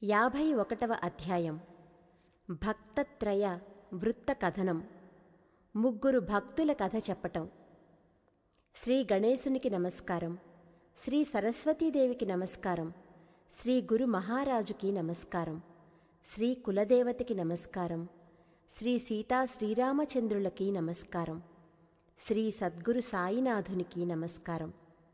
యాభై ఒకటవ అధ్యాయం భక్తత్రయ వృత్త కథనం ముగ్గురు భక్తుల కథ చెప్పటం శ్రీ గణేశునికి నమస్కారం శ్రీ సరస్వతీదేవికి నమస్కారం శ్రీ గురు మహారాజుకి నమస్కారం శ్రీ కులదేవతకి నమస్కారం శ్రీ సీతా శ్రీరామచంద్రులకి నమస్కారం శ్రీ సద్గురు సాయినాథునికి నమస్కారం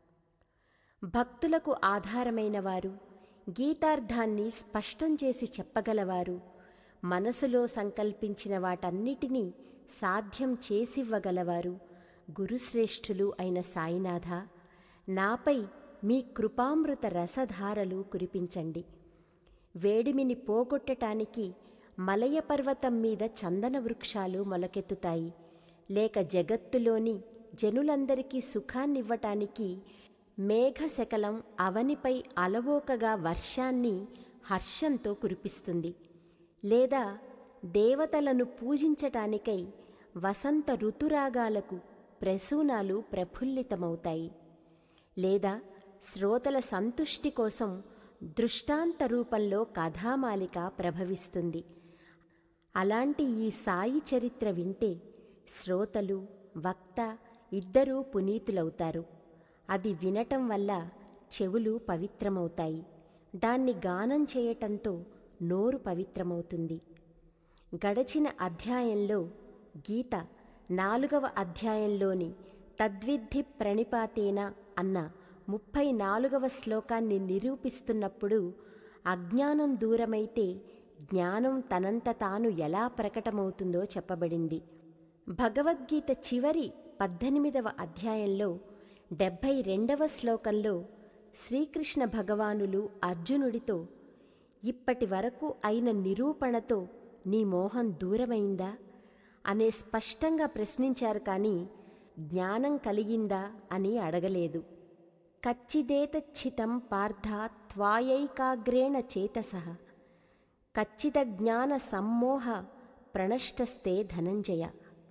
భక్తులకు ఆధారమైన వారు గీతార్థాన్ని స్పష్టం చేసి చెప్పగలవారు మనసులో సంకల్పించిన వాటన్నిటినీ సాధ్యం చేసివ్వగలవారు గురుశ్రేష్ఠులు అయిన సాయినాథ నాపై మీ కృపామృత రసధారలు కురిపించండి వేడిమిని పోగొట్టటానికి మలయ పర్వతం మీద చందన వృక్షాలు మొలకెత్తుతాయి లేక జగత్తులోని జనులందరికీ సుఖాన్నివ్వటానికి మేఘశకలం అవనిపై అలవోకగా వర్షాన్ని హర్షంతో కురిపిస్తుంది లేదా దేవతలను పూజించటానికై వసంత ఋతురాగాలకు ప్రసూనాలు ప్రఫుల్లితమవుతాయి లేదా శ్రోతల సంతుష్టి కోసం దృష్టాంత రూపంలో కథామాలిక ప్రభవిస్తుంది అలాంటి ఈ సాయి చరిత్ర వింటే శ్రోతలు వక్త ఇద్దరూ పునీతులవుతారు అది వినటం వల్ల చెవులు పవిత్రమవుతాయి దాన్ని గానం చేయటంతో నోరు పవిత్రమవుతుంది గడచిన అధ్యాయంలో గీత నాలుగవ అధ్యాయంలోని తద్విద్ధి ప్రణిపాతేన అన్న ముప్పై నాలుగవ శ్లోకాన్ని నిరూపిస్తున్నప్పుడు అజ్ఞానం దూరమైతే జ్ఞానం తనంత తాను ఎలా ప్రకటమవుతుందో చెప్పబడింది భగవద్గీత చివరి పద్దెనిమిదవ అధ్యాయంలో డెబ్భై రెండవ శ్లోకంలో శ్రీకృష్ణ భగవానులు అర్జునుడితో ఇప్పటి వరకు అయిన నిరూపణతో నీ మోహం దూరమైందా అనే స్పష్టంగా ప్రశ్నించారు కానీ జ్ఞానం కలిగిందా అని అడగలేదు కచ్చిదేతచ్చితం పార్థ త్వాయైకాగ్రేణ చేతస కచ్చిత జ్ఞాన సమ్మోహ ప్రణష్టస్తే ధనంజయ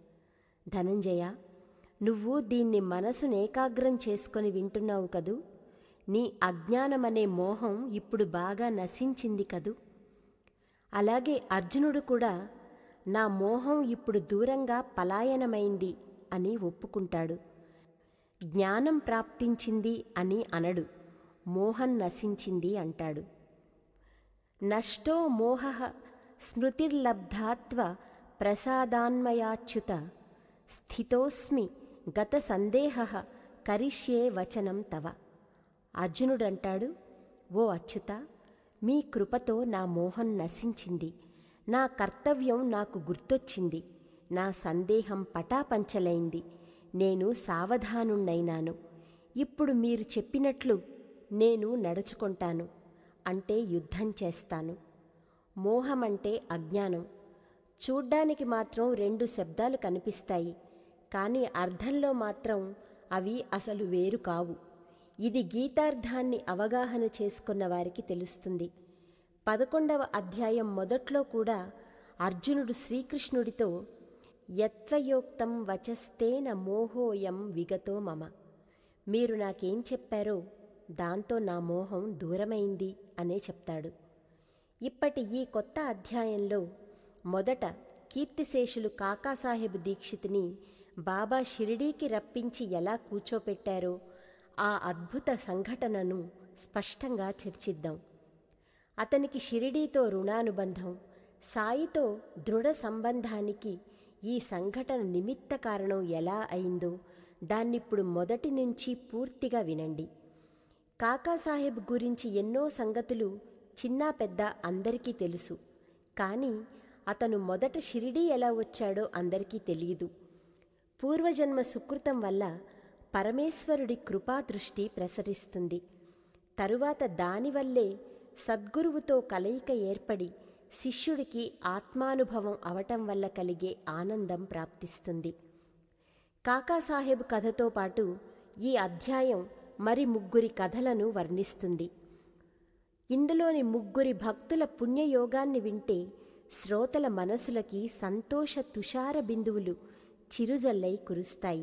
ధనంజయ నువ్వు దీన్ని మనసునేకాగ్రం చేసుకొని వింటున్నావు కదూ నీ అజ్ఞానమనే మోహం ఇప్పుడు బాగా నశించింది కదూ అలాగే అర్జునుడు కూడా నా మోహం ఇప్పుడు దూరంగా పలాయనమైంది అని ఒప్పుకుంటాడు జ్ఞానం ప్రాప్తించింది అని అనడు మోహం నశించింది అంటాడు నష్టో మోహ స్మృతిర్లబ్ధాత్వ ప్రసాదాన్మయాచ్యుత స్థితోస్మి గత సందేహ కరిష్యే వచనం తవ అర్జునుడంటాడు ఓ అచ్యుత మీ కృపతో నా మోహం నశించింది నా కర్తవ్యం నాకు గుర్తొచ్చింది నా సందేహం పటాపంచలైంది నేను సావధానుణ్ణైనాను ఇప్పుడు మీరు చెప్పినట్లు నేను నడుచుకుంటాను అంటే యుద్ధం చేస్తాను మోహమంటే అజ్ఞానం చూడ్డానికి మాత్రం రెండు శబ్దాలు కనిపిస్తాయి కానీ అర్థంలో మాత్రం అవి అసలు వేరు కావు ఇది గీతార్థాన్ని అవగాహన చేసుకున్న వారికి తెలుస్తుంది పదకొండవ అధ్యాయం మొదట్లో కూడా అర్జునుడు శ్రీకృష్ణుడితో యత్వయోక్తం వచస్తేన మోహోయం విగతో మమ మీరు నాకేం చెప్పారో దాంతో నా మోహం దూరమైంది అనే చెప్తాడు ఇప్పటి ఈ కొత్త అధ్యాయంలో మొదట కీర్తిశేషులు కాకాసాహెబ్ దీక్షిత్ని బాబా షిరిడీకి రప్పించి ఎలా కూర్చోపెట్టారో ఆ అద్భుత సంఘటనను స్పష్టంగా చర్చిద్దాం అతనికి షిరిడీతో రుణానుబంధం సాయితో దృఢ సంబంధానికి ఈ సంఘటన నిమిత్త కారణం ఎలా అయిందో దాన్నిప్పుడు మొదటి నుంచి పూర్తిగా వినండి కాకాసాహెబ్ గురించి ఎన్నో సంగతులు చిన్నా పెద్ద అందరికీ తెలుసు కానీ అతను మొదట షిరిడీ ఎలా వచ్చాడో అందరికీ తెలియదు పూర్వజన్మ సుకృతం వల్ల పరమేశ్వరుడి కృపాదృష్టి ప్రసరిస్తుంది తరువాత దానివల్లే సద్గురువుతో కలయిక ఏర్పడి శిష్యుడికి ఆత్మానుభవం అవటం వల్ల కలిగే ఆనందం ప్రాప్తిస్తుంది కాకాసాహెబ్ కథతో పాటు ఈ అధ్యాయం మరి ముగ్గురి కథలను వర్ణిస్తుంది ఇందులోని ముగ్గురి భక్తుల పుణ్యయోగాన్ని వింటే శ్రోతల మనసులకి సంతోష తుషార బిందువులు చిరుజల్లై కురుస్తాయి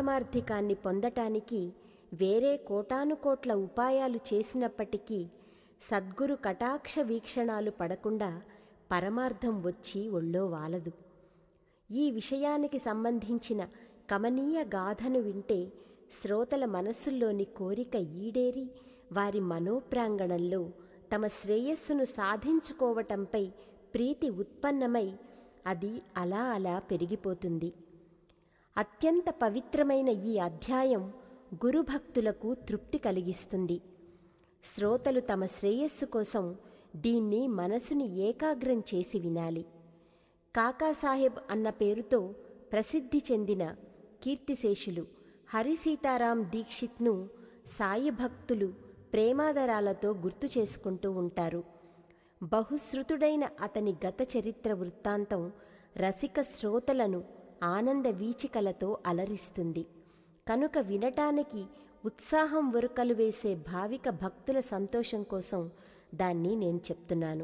పారమార్థికాన్ని పొందటానికి వేరే కోటానుకోట్ల ఉపాయాలు చేసినప్పటికీ సద్గురు కటాక్ష వీక్షణాలు పడకుండా పరమార్థం వచ్చి ఒళ్ళో వాలదు ఈ విషయానికి సంబంధించిన కమనీయ గాథను వింటే శ్రోతల మనస్సుల్లోని కోరిక ఈడేరి వారి మనోప్రాంగణంలో తమ శ్రేయస్సును సాధించుకోవటంపై ప్రీతి ఉత్పన్నమై అది అలా అలా పెరిగిపోతుంది అత్యంత పవిత్రమైన ఈ అధ్యాయం గురుభక్తులకు తృప్తి కలిగిస్తుంది శ్రోతలు తమ శ్రేయస్సు కోసం దీన్ని మనసుని ఏకాగ్రం చేసి వినాలి కాకాసాహెబ్ అన్న పేరుతో ప్రసిద్ధి చెందిన కీర్తిశేషులు హరిసీతారాం దీక్షిత్ను సాయి భక్తులు ప్రేమాదరాలతో గుర్తు చేసుకుంటూ ఉంటారు బహుశ్రుతుడైన అతని గత చరిత్ర వృత్తాంతం రసిక శ్రోతలను ఆనంద వీచికలతో అలరిస్తుంది కనుక వినటానికి ఉత్సాహం ఉరకలు వేసే భావిక భక్తుల సంతోషం కోసం దాన్ని నేను చెప్తున్నాను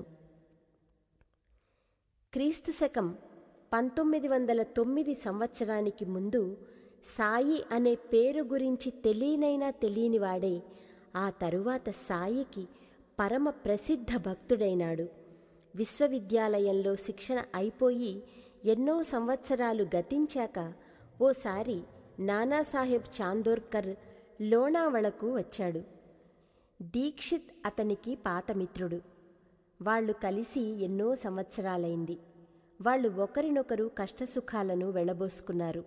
క్రీస్తు శకం పంతొమ్మిది వందల తొమ్మిది సంవత్సరానికి ముందు సాయి అనే పేరు గురించి తెలియనైనా తెలియనివాడే ఆ తరువాత సాయికి పరమ ప్రసిద్ధ భక్తుడైనాడు విశ్వవిద్యాలయంలో శిక్షణ అయిపోయి ఎన్నో సంవత్సరాలు గతించాక ఓసారి నానాసాహెబ్ చాందోర్కర్ లోనావళకు వచ్చాడు దీక్షిత్ అతనికి పాతమిత్రుడు వాళ్ళు కలిసి ఎన్నో సంవత్సరాలైంది వాళ్ళు ఒకరినొకరు కష్టసుఖాలను వెళ్ళబోసుకున్నారు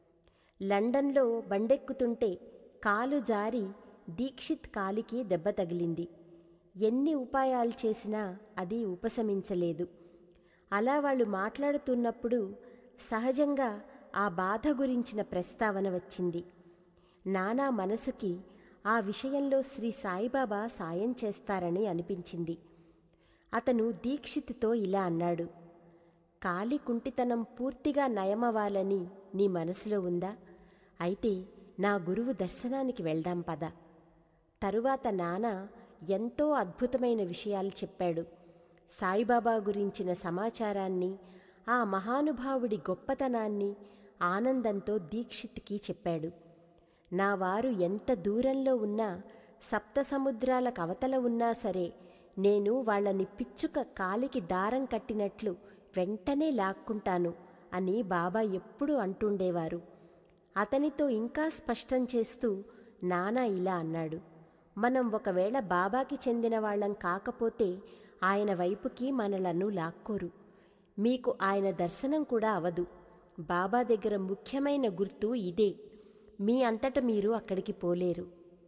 లండన్లో బండెక్కుతుంటే కాలు జారి దీక్షిత్ కాలికి దెబ్బ తగిలింది ఎన్ని ఉపాయాలు చేసినా అది ఉపశమించలేదు అలా వాళ్ళు మాట్లాడుతున్నప్పుడు సహజంగా ఆ బాధ గురించిన ప్రస్తావన వచ్చింది నానా మనసుకి ఆ విషయంలో శ్రీ సాయిబాబా సాయం చేస్తారని అనిపించింది అతను దీక్షిత్తో ఇలా అన్నాడు కాలి కుంటితనం పూర్తిగా నయమవ్వాలని నీ మనసులో ఉందా అయితే నా గురువు దర్శనానికి వెళ్దాం పద తరువాత నాన్న ఎంతో అద్భుతమైన విషయాలు చెప్పాడు సాయిబాబా గురించిన సమాచారాన్ని ఆ మహానుభావుడి గొప్పతనాన్ని ఆనందంతో దీక్షిత్కి చెప్పాడు నా వారు ఎంత దూరంలో ఉన్నా సప్త సముద్రాలకు అవతల ఉన్నా సరే నేను వాళ్ళని పిచ్చుక కాలికి దారం కట్టినట్లు వెంటనే లాక్కుంటాను అని బాబా ఎప్పుడూ అంటుండేవారు అతనితో ఇంకా స్పష్టం చేస్తూ నానా ఇలా అన్నాడు మనం ఒకవేళ బాబాకి చెందిన వాళ్ళం కాకపోతే ఆయన వైపుకి మనలను లాక్కోరు మీకు ఆయన దర్శనం కూడా అవదు బాబా దగ్గర ముఖ్యమైన గుర్తు ఇదే మీ అంతట మీరు అక్కడికి పోలేరు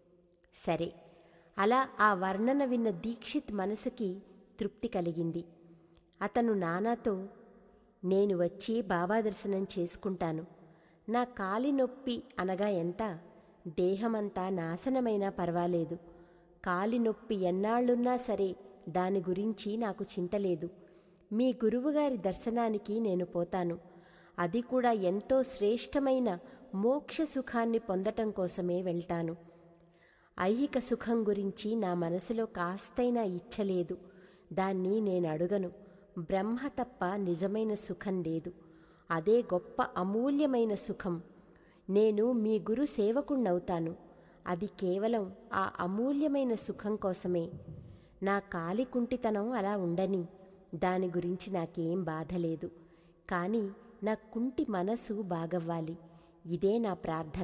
సరే అలా ఆ వర్ణన విన్న దీక్షిత్ మనసుకి తృప్తి కలిగింది అతను నానాతో నేను వచ్చి బాబా దర్శనం చేసుకుంటాను నా కాలి నొప్పి అనగా ఎంత దేహమంతా నాశనమైనా పర్వాలేదు కాలి నొప్పి ఎన్నాళ్ళున్నా సరే దాని గురించి నాకు చింతలేదు మీ గురువుగారి దర్శనానికి నేను పోతాను అది కూడా ఎంతో శ్రేష్టమైన మోక్ష సుఖాన్ని పొందటం కోసమే వెళ్తాను ఐహిక సుఖం గురించి నా మనసులో కాస్తైనా ఇచ్చలేదు దాన్ని నేను అడుగను బ్రహ్మ తప్ప నిజమైన సుఖం లేదు అదే గొప్ప అమూల్యమైన సుఖం నేను మీ గురు సేవకుణ్ణవుతాను అది కేవలం ఆ అమూల్యమైన సుఖం కోసమే నా కాలి కుంటితనం అలా ఉండని దాని గురించి నాకేం బాధ లేదు కానీ నా కుంటి మనసు బాగవ్వాలి ఇదే నా ప్రార్థన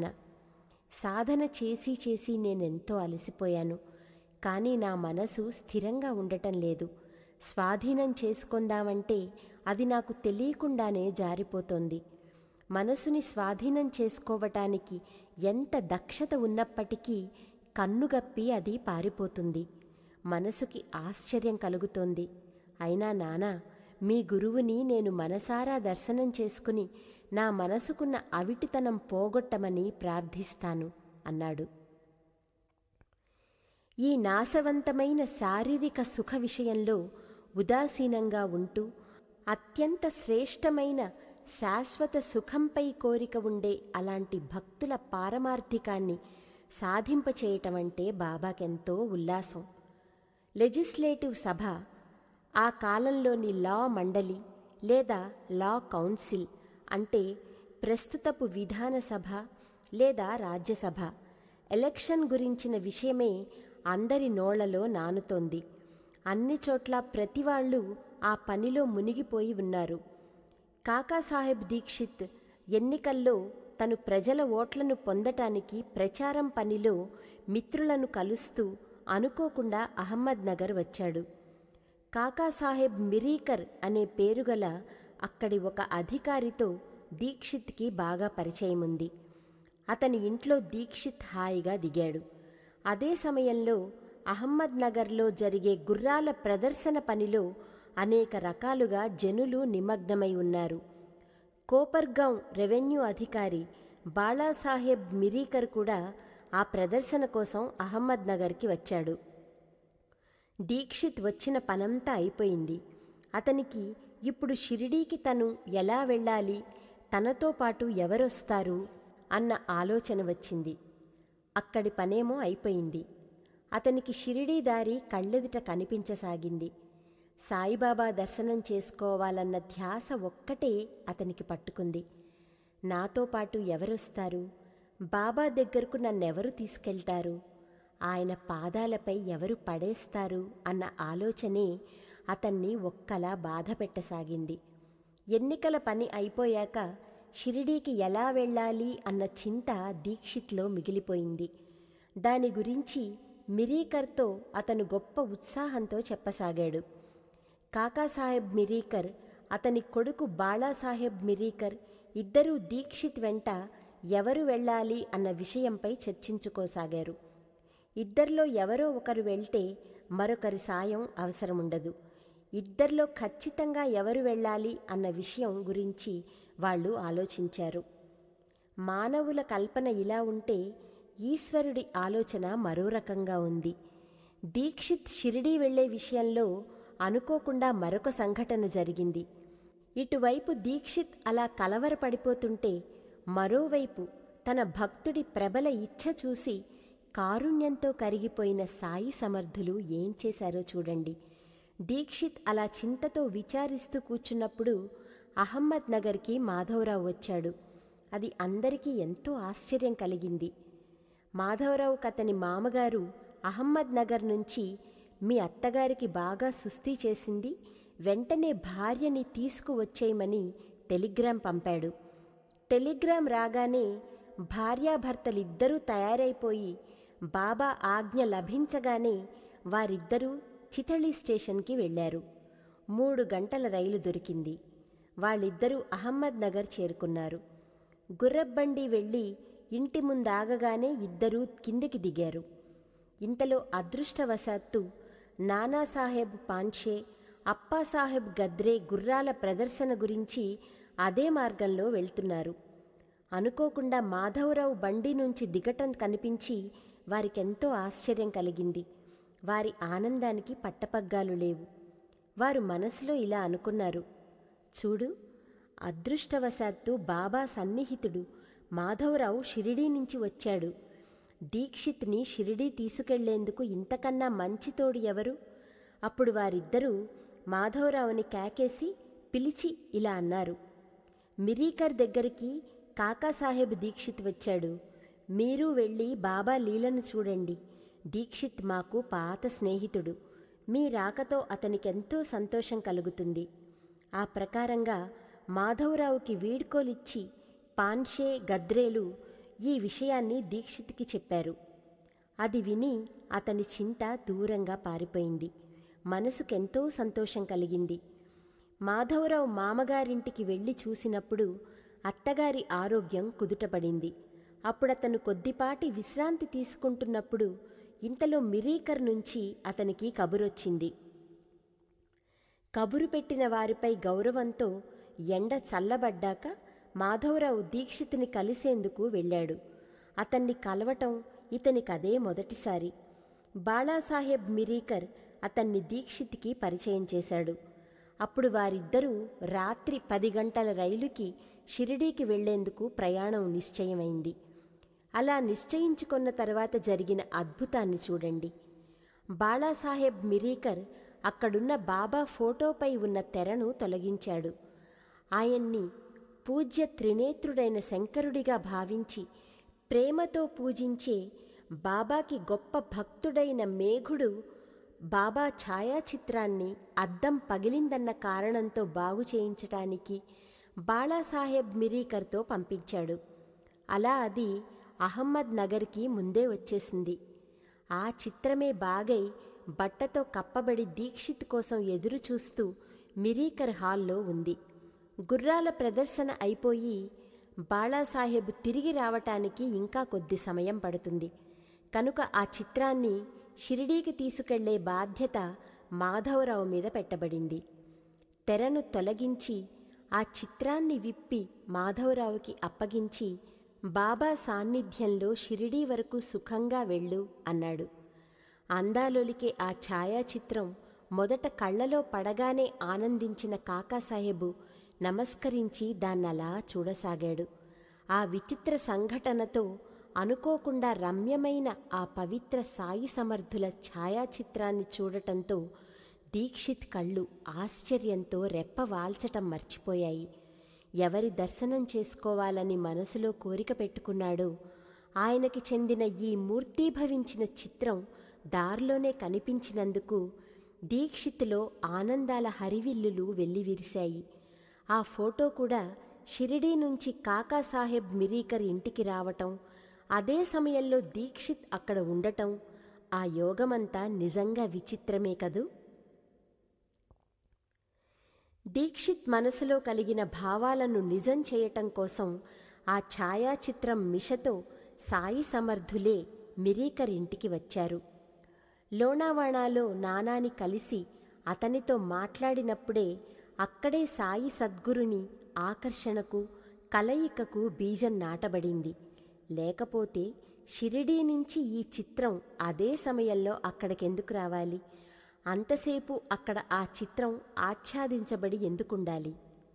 సాధన చేసి చేసి నేనెంతో అలసిపోయాను కానీ నా మనసు స్థిరంగా ఉండటం లేదు స్వాధీనం చేసుకుందామంటే అది నాకు తెలియకుండానే జారిపోతోంది మనసుని స్వాధీనం చేసుకోవటానికి ఎంత దక్షత ఉన్నప్పటికీ కన్నుగప్పి అది పారిపోతుంది మనసుకి ఆశ్చర్యం కలుగుతోంది అయినా నానా మీ గురువుని నేను మనసారా దర్శనం చేసుకుని నా మనసుకున్న అవిటితనం పోగొట్టమని ప్రార్థిస్తాను అన్నాడు ఈ నాశవంతమైన శారీరక సుఖ విషయంలో ఉదాసీనంగా ఉంటూ అత్యంత శ్రేష్టమైన శాశ్వత సుఖంపై కోరిక ఉండే అలాంటి భక్తుల పారమార్థికాన్ని సాధింపచేయటం అంటే బాబాకెంతో ఉల్లాసం లెజిస్లేటివ్ సభ ఆ కాలంలోని లా మండలి లేదా లా కౌన్సిల్ అంటే ప్రస్తుతపు విధాన సభ లేదా రాజ్యసభ ఎలక్షన్ గురించిన విషయమే అందరి నోళ్లలో నానుతోంది అన్ని చోట్ల ప్రతివాళ్ళు ఆ పనిలో మునిగిపోయి ఉన్నారు కాకాసాహెబ్ దీక్షిత్ ఎన్నికల్లో తను ప్రజల ఓట్లను పొందటానికి ప్రచారం పనిలో మిత్రులను కలుస్తూ అనుకోకుండా అహ్మద్నగర్ వచ్చాడు కాకాసాహెబ్ మిరీకర్ అనే పేరుగల అక్కడి ఒక అధికారితో దీక్షిత్కి బాగా పరిచయం ఉంది అతని ఇంట్లో దీక్షిత్ హాయిగా దిగాడు అదే సమయంలో అహ్మద్నగర్లో జరిగే గుర్రాల ప్రదర్శన పనిలో అనేక రకాలుగా జనులు నిమగ్నమై ఉన్నారు కోపర్గాం రెవెన్యూ అధికారి బాళాసాహెబ్ మిరీకర్ కూడా ఆ ప్రదర్శన కోసం అహ్మద్నగర్కి వచ్చాడు దీక్షిత్ వచ్చిన పనంతా అయిపోయింది అతనికి ఇప్పుడు షిరిడీకి తను ఎలా వెళ్ళాలి తనతో పాటు ఎవరొస్తారు అన్న ఆలోచన వచ్చింది అక్కడి పనేమో అయిపోయింది అతనికి షిరిడీ దారి కళ్ళెదుట కనిపించసాగింది సాయిబాబా దర్శనం చేసుకోవాలన్న ధ్యాస ఒక్కటే అతనికి పట్టుకుంది నాతో పాటు ఎవరొస్తారు బాబా దగ్గరకు నన్నెవరు తీసుకెళ్తారు ఆయన పాదాలపై ఎవరు పడేస్తారు అన్న ఆలోచనే అతన్ని ఒక్కలా బాధ పెట్టసాగింది ఎన్నికల పని అయిపోయాక షిరిడీకి ఎలా వెళ్ళాలి అన్న చింత దీక్షిత్లో మిగిలిపోయింది దాని గురించి మిరీకర్తో అతను గొప్ప ఉత్సాహంతో చెప్పసాగాడు కాకాసాహెబ్ మిరీకర్ అతని కొడుకు బాళాసాహెబ్ మిరీకర్ ఇద్దరూ దీక్షిత్ వెంట ఎవరు వెళ్ళాలి అన్న విషయంపై చర్చించుకోసాగారు ఇద్దరిలో ఎవరో ఒకరు వెళ్తే మరొకరి సాయం అవసరముండదు ఇద్దరిలో ఖచ్చితంగా ఎవరు వెళ్ళాలి అన్న విషయం గురించి వాళ్ళు ఆలోచించారు మానవుల కల్పన ఇలా ఉంటే ఈశ్వరుడి ఆలోచన మరో రకంగా ఉంది దీక్షిత్ షిరిడీ వెళ్లే విషయంలో అనుకోకుండా మరొక సంఘటన జరిగింది ఇటువైపు దీక్షిత్ అలా కలవరపడిపోతుంటే మరోవైపు తన భక్తుడి ప్రబల ఇచ్ఛ చూసి కారుణ్యంతో కరిగిపోయిన సాయి సమర్థులు ఏం చేశారో చూడండి దీక్షిత్ అలా చింతతో విచారిస్తూ కూర్చున్నప్పుడు అహమ్మద్ నగర్కి మాధవరావు వచ్చాడు అది అందరికీ ఎంతో ఆశ్చర్యం కలిగింది మాధవరావుకు అతని మామగారు అహమ్మద్ నగర్ నుంచి మీ అత్తగారికి బాగా సుస్థి చేసింది వెంటనే భార్యని తీసుకువచ్చేయమని టెలిగ్రాం పంపాడు టెలిగ్రాం రాగానే భార్యాభర్తలిద్దరూ తయారైపోయి బాబా ఆజ్ఞ లభించగానే వారిద్దరూ చితళి స్టేషన్కి వెళ్ళారు మూడు గంటల రైలు దొరికింది వాళ్ళిద్దరూ అహమ్మద్ నగర్ చేరుకున్నారు గుర్రబ్బండి వెళ్ళి ఇంటి ముందాగగానే ఇద్దరూ కిందికి దిగారు ఇంతలో అదృష్టవశాత్తు నానాసాహెబ్ పాన్షే అప్పాసాహెబ్ గద్రే గుర్రాల ప్రదర్శన గురించి అదే మార్గంలో వెళ్తున్నారు అనుకోకుండా మాధవరావు బండి నుంచి దిగటం కనిపించి వారికెంతో ఆశ్చర్యం కలిగింది వారి ఆనందానికి పట్టపగ్గాలు లేవు వారు మనసులో ఇలా అనుకున్నారు చూడు అదృష్టవశాత్తు బాబా సన్నిహితుడు మాధవరావు షిరిడీ నుంచి వచ్చాడు దీక్షిత్ని షిరిడీ తీసుకెళ్లేందుకు ఇంతకన్నా మంచి తోడు ఎవరు అప్పుడు వారిద్దరూ మాధవరావుని కేకేసి పిలిచి ఇలా అన్నారు మిరీకర్ దగ్గరికి కాకాసాహెబ్ దీక్షిత్ వచ్చాడు మీరు వెళ్ళి బాబా లీలను చూడండి దీక్షిత్ మాకు పాత స్నేహితుడు మీ రాకతో అతనికెంతో సంతోషం కలుగుతుంది ఆ ప్రకారంగా మాధవరావుకి వీడ్కోలిచ్చి పాన్షే గద్రేలు ఈ విషయాన్ని దీక్షిత్కి చెప్పారు అది విని అతని చింత దూరంగా పారిపోయింది మనసుకెంతో సంతోషం కలిగింది మాధవరావు మామగారింటికి వెళ్ళి చూసినప్పుడు అత్తగారి ఆరోగ్యం కుదుటపడింది అప్పుడతను కొద్దిపాటి విశ్రాంతి తీసుకుంటున్నప్పుడు ఇంతలో మిరీకర్ నుంచి అతనికి కబురొచ్చింది కబురు పెట్టిన వారిపై గౌరవంతో ఎండ చల్లబడ్డాక మాధవరావు దీక్షితుని కలిసేందుకు వెళ్ళాడు అతన్ని కలవటం ఇతనికదే మొదటిసారి బాళాసాహెబ్ మిరీకర్ అతన్ని దీక్షిత్కి పరిచయం చేశాడు అప్పుడు వారిద్దరూ రాత్రి పది గంటల రైలుకి షిరిడీకి వెళ్లేందుకు ప్రయాణం నిశ్చయమైంది అలా నిశ్చయించుకున్న తర్వాత జరిగిన అద్భుతాన్ని చూడండి బాళాసాహెబ్ మిరీకర్ అక్కడున్న బాబా ఫోటోపై ఉన్న తెరను తొలగించాడు ఆయన్ని పూజ్య త్రినేత్రుడైన శంకరుడిగా భావించి ప్రేమతో పూజించే బాబాకి గొప్ప భక్తుడైన మేఘుడు బాబా ఛాయాచిత్రాన్ని అద్దం పగిలిందన్న కారణంతో బాగు చేయించటానికి బాళాసాహెబ్ మిరీకర్తో పంపించాడు అలా అది అహమ్మద్ నగర్కి ముందే వచ్చేసింది ఆ చిత్రమే బాగై బట్టతో కప్పబడి దీక్షిత్ కోసం ఎదురు చూస్తూ మిరీకర్ హాల్లో ఉంది గుర్రాల ప్రదర్శన అయిపోయి బాళాసాహెబ్ తిరిగి రావటానికి ఇంకా కొద్ది సమయం పడుతుంది కనుక ఆ చిత్రాన్ని షిరిడీకి తీసుకెళ్లే బాధ్యత మాధవరావు మీద పెట్టబడింది తెరను తొలగించి ఆ చిత్రాన్ని విప్పి మాధవరావుకి అప్పగించి బాబా సాన్నిధ్యంలో షిరిడీ వరకు సుఖంగా వెళ్ళు అన్నాడు అందాలొలికే ఆ ఛాయాచిత్రం మొదట కళ్ళలో పడగానే ఆనందించిన కాకాసాహెబు నమస్కరించి దాన్నలా చూడసాగాడు ఆ విచిత్ర సంఘటనతో అనుకోకుండా రమ్యమైన ఆ పవిత్ర సాయి సమర్థుల ఛాయాచిత్రాన్ని చూడటంతో దీక్షిత్ కళ్ళు ఆశ్చర్యంతో రెప్ప వాల్చటం మర్చిపోయాయి ఎవరి దర్శనం చేసుకోవాలని మనసులో కోరిక పెట్టుకున్నాడో ఆయనకి చెందిన ఈ మూర్తీభవించిన చిత్రం దారిలోనే కనిపించినందుకు దీక్షిత్లో ఆనందాల హరివిల్లులు వెల్లివిరిశాయి ఆ ఫోటో కూడా షిరిడీ నుంచి కాకాసాహెబ్ మిరీకర్ ఇంటికి రావటం అదే సమయంలో దీక్షిత్ అక్కడ ఉండటం ఆ యోగమంతా నిజంగా విచిత్రమే కదూ దీక్షిత్ మనసులో కలిగిన భావాలను నిజం చేయటం కోసం ఆ ఛాయాచిత్రం మిషతో సాయి సమర్థులే మిరీకర్ ఇంటికి వచ్చారు లోనావాణాలో నానాని కలిసి అతనితో మాట్లాడినప్పుడే అక్కడే సాయి సద్గురుని ఆకర్షణకు కలయికకు బీజం నాటబడింది లేకపోతే షిరిడీ నుంచి ఈ చిత్రం అదే సమయంలో అక్కడికెందుకు రావాలి అంతసేపు అక్కడ ఆ చిత్రం ఆచ్ఛాదించబడి ఎందుకుండాలి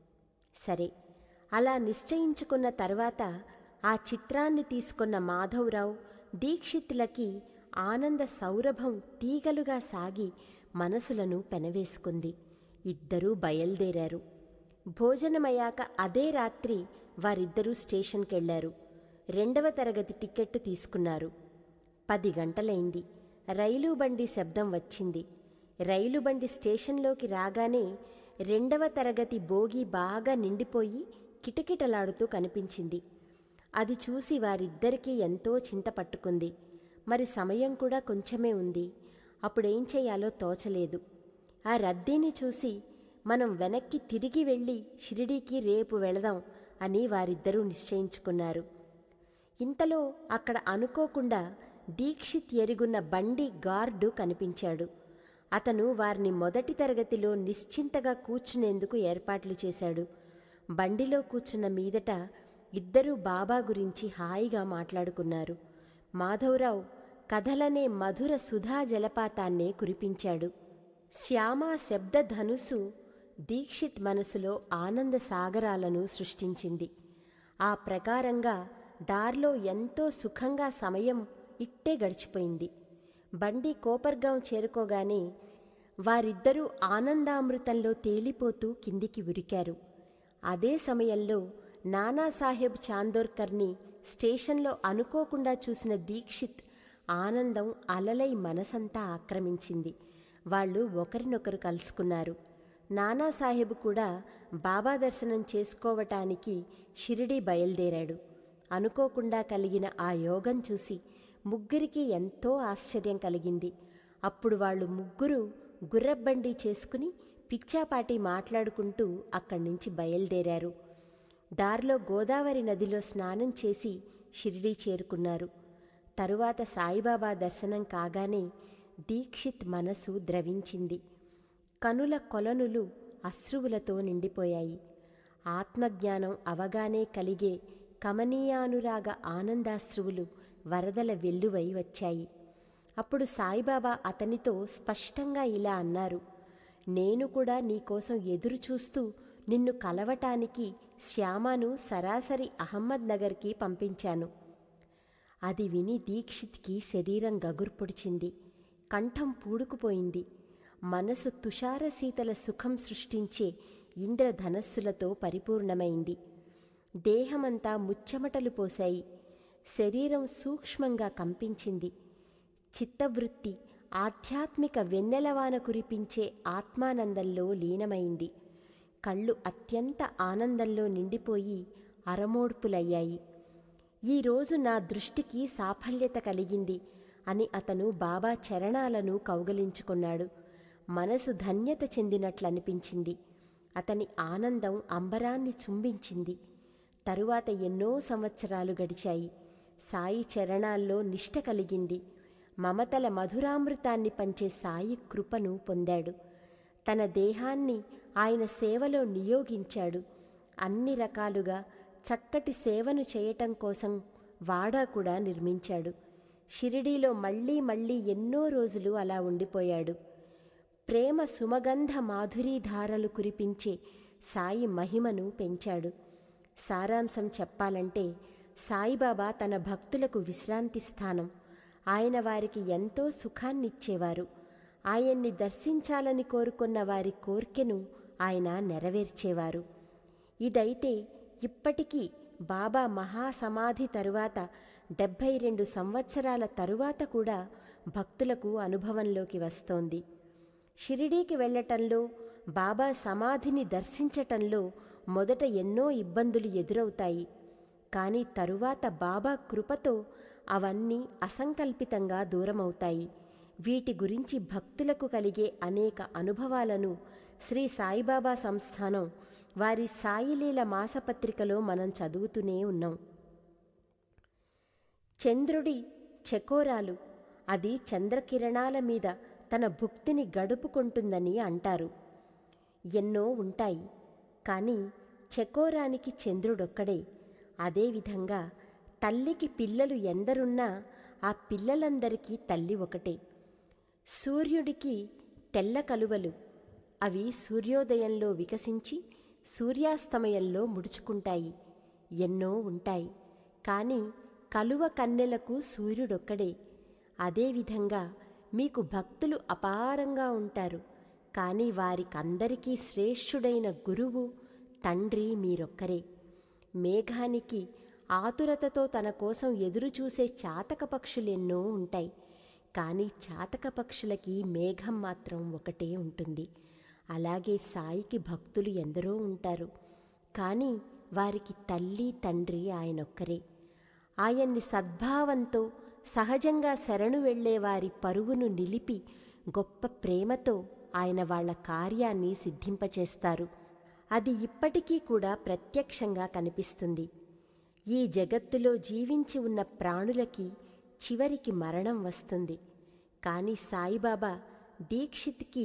సరే అలా నిశ్చయించుకున్న తర్వాత ఆ చిత్రాన్ని తీసుకున్న మాధవరావు దీక్షితులకి ఆనంద సౌరభం తీగలుగా సాగి మనసులను పెనవేసుకుంది ఇద్దరూ బయలుదేరారు భోజనమయ్యాక అదే రాత్రి వారిద్దరూ స్టేషన్కెళ్లారు రెండవ తరగతి టిక్కెట్టు తీసుకున్నారు పది గంటలైంది రైలు బండి శబ్దం వచ్చింది రైలు బండి స్టేషన్లోకి రాగానే రెండవ తరగతి బోగి బాగా నిండిపోయి కిటకిటలాడుతూ కనిపించింది అది చూసి వారిద్దరికీ ఎంతో చింత పట్టుకుంది మరి సమయం కూడా కొంచెమే ఉంది అప్పుడేం చేయాలో తోచలేదు ఆ రద్దీని చూసి మనం వెనక్కి తిరిగి వెళ్ళి షిరిడీకి రేపు వెళదాం అని వారిద్దరూ నిశ్చయించుకున్నారు ఇంతలో అక్కడ అనుకోకుండా దీక్షిత్ ఎరుగున్న బండి గార్డు కనిపించాడు అతను వారిని మొదటి తరగతిలో నిశ్చింతగా కూర్చునేందుకు ఏర్పాట్లు చేశాడు బండిలో కూర్చున్న మీదట ఇద్దరూ బాబా గురించి హాయిగా మాట్లాడుకున్నారు మాధవరావు కథలనే మధుర సుధా జలపాతాన్నే కురిపించాడు శ్యామ శబ్ద ధనుసు దీక్షిత్ మనసులో ఆనంద సాగరాలను సృష్టించింది ఆ ప్రకారంగా దారిలో ఎంతో సుఖంగా సమయం ఇట్టే గడిచిపోయింది బండి కోపర్గాం చేరుకోగానే వారిద్దరూ ఆనందామృతంలో తేలిపోతూ కిందికి ఉరికారు అదే సమయంలో నానాసాహెబ్ చాందోర్కర్ని స్టేషన్లో అనుకోకుండా చూసిన దీక్షిత్ ఆనందం అలలై మనసంతా ఆక్రమించింది వాళ్ళు ఒకరినొకరు కలుసుకున్నారు నానాసాహెబ్ కూడా బాబా దర్శనం చేసుకోవటానికి షిరిడి బయలుదేరాడు అనుకోకుండా కలిగిన ఆ యోగం చూసి ముగ్గురికి ఎంతో ఆశ్చర్యం కలిగింది అప్పుడు వాళ్ళు ముగ్గురు గుర్రబండి చేసుకుని పిచ్చాపాటి మాట్లాడుకుంటూ అక్కడి నుంచి బయలుదేరారు దారిలో గోదావరి నదిలో స్నానం చేసి షిరిడీ చేరుకున్నారు తరువాత సాయిబాబా దర్శనం కాగానే దీక్షిత్ మనసు ద్రవించింది కనుల కొలనులు అశ్రువులతో నిండిపోయాయి ఆత్మజ్ఞానం అవగానే కలిగే కమనీయానురాగ ఆనందాశ్రువులు వరదల వెల్లువై వచ్చాయి అప్పుడు సాయిబాబా అతనితో స్పష్టంగా ఇలా అన్నారు నేను కూడా నీకోసం ఎదురు చూస్తూ నిన్ను కలవటానికి శ్యామను సరాసరి అహమ్మద్ నగర్కి పంపించాను అది విని దీక్షిత్కి శరీరం గగుర్పొడిచింది కంఠం పూడుకుపోయింది మనసు తుషారశీతల సుఖం సృష్టించే ఇంద్రధనస్సులతో పరిపూర్ణమైంది దేహమంతా ముచ్చెమటలు పోశాయి శరీరం సూక్ష్మంగా కంపించింది చిత్తవృత్తి ఆధ్యాత్మిక వెన్నెలవాన కురిపించే ఆత్మానందంలో లీనమైంది కళ్ళు అత్యంత ఆనందంలో నిండిపోయి అరమోడ్పులయ్యాయి ఈరోజు నా దృష్టికి సాఫల్యత కలిగింది అని అతను బాబా చరణాలను కౌగలించుకున్నాడు మనసు ధన్యత చెందినట్లనిపించింది అతని ఆనందం అంబరాన్ని చుంబించింది తరువాత ఎన్నో సంవత్సరాలు గడిచాయి సాయి చరణాల్లో నిష్ట కలిగింది మమతల మధురామృతాన్ని పంచే సాయి కృపను పొందాడు తన దేహాన్ని ఆయన సేవలో నియోగించాడు అన్ని రకాలుగా చక్కటి సేవను చేయటం కోసం వాడా కూడా నిర్మించాడు షిరిడీలో మళ్ళీ మళ్ళీ ఎన్నో రోజులు అలా ఉండిపోయాడు ప్రేమ సుమగంధ మాధురీధారలు కురిపించే సాయి మహిమను పెంచాడు సారాంశం చెప్పాలంటే సాయిబాబా తన భక్తులకు విశ్రాంతి స్థానం ఆయన వారికి ఎంతో సుఖాన్నిచ్చేవారు ఆయన్ని దర్శించాలని కోరుకున్న వారి కోర్కెను ఆయన నెరవేర్చేవారు ఇదైతే ఇప్పటికీ బాబా మహాసమాధి తరువాత డెబ్భై రెండు సంవత్సరాల తరువాత కూడా భక్తులకు అనుభవంలోకి వస్తోంది షిరిడీకి వెళ్ళటంలో బాబా సమాధిని దర్శించటంలో మొదట ఎన్నో ఇబ్బందులు ఎదురవుతాయి కానీ తరువాత బాబా కృపతో అవన్నీ అసంకల్పితంగా దూరమవుతాయి వీటి గురించి భక్తులకు కలిగే అనేక అనుభవాలను శ్రీ సాయిబాబా సంస్థానం వారి సాయిలీల మాసపత్రికలో మనం చదువుతూనే ఉన్నాం చంద్రుడి చకోరాలు అది చంద్రకిరణాల మీద తన భుక్తిని గడుపుకుంటుందని అంటారు ఎన్నో ఉంటాయి కానీ చకోరానికి చంద్రుడొక్కడే అదేవిధంగా తల్లికి పిల్లలు ఎందరున్నా ఆ పిల్లలందరికీ తల్లి ఒకటే సూర్యుడికి తెల్ల కలువలు అవి సూర్యోదయంలో వికసించి సూర్యాస్తమయంలో ముడుచుకుంటాయి ఎన్నో ఉంటాయి కానీ కలువ కన్నెలకు సూర్యుడొక్కడే అదేవిధంగా మీకు భక్తులు అపారంగా ఉంటారు కానీ వారికందరికీ శ్రేష్ఠుడైన గురువు తండ్రి మీరొక్కరే మేఘానికి ఆతురతతో తన కోసం ఎదురుచూసే చాతక పక్షులెన్నో ఉంటాయి కానీ చాతక పక్షులకి మేఘం మాత్రం ఒకటే ఉంటుంది అలాగే సాయికి భక్తులు ఎందరో ఉంటారు కానీ వారికి తల్లి తండ్రి ఆయనొక్కరే ఆయన్ని సద్భావంతో సహజంగా శరణు వెళ్లే వారి పరువును నిలిపి గొప్ప ప్రేమతో ఆయన వాళ్ల కార్యాన్ని సిద్ధింపచేస్తారు అది ఇప్పటికీ కూడా ప్రత్యక్షంగా కనిపిస్తుంది ఈ జగత్తులో జీవించి ఉన్న ప్రాణులకి చివరికి మరణం వస్తుంది కానీ సాయిబాబా దీక్షిత్కి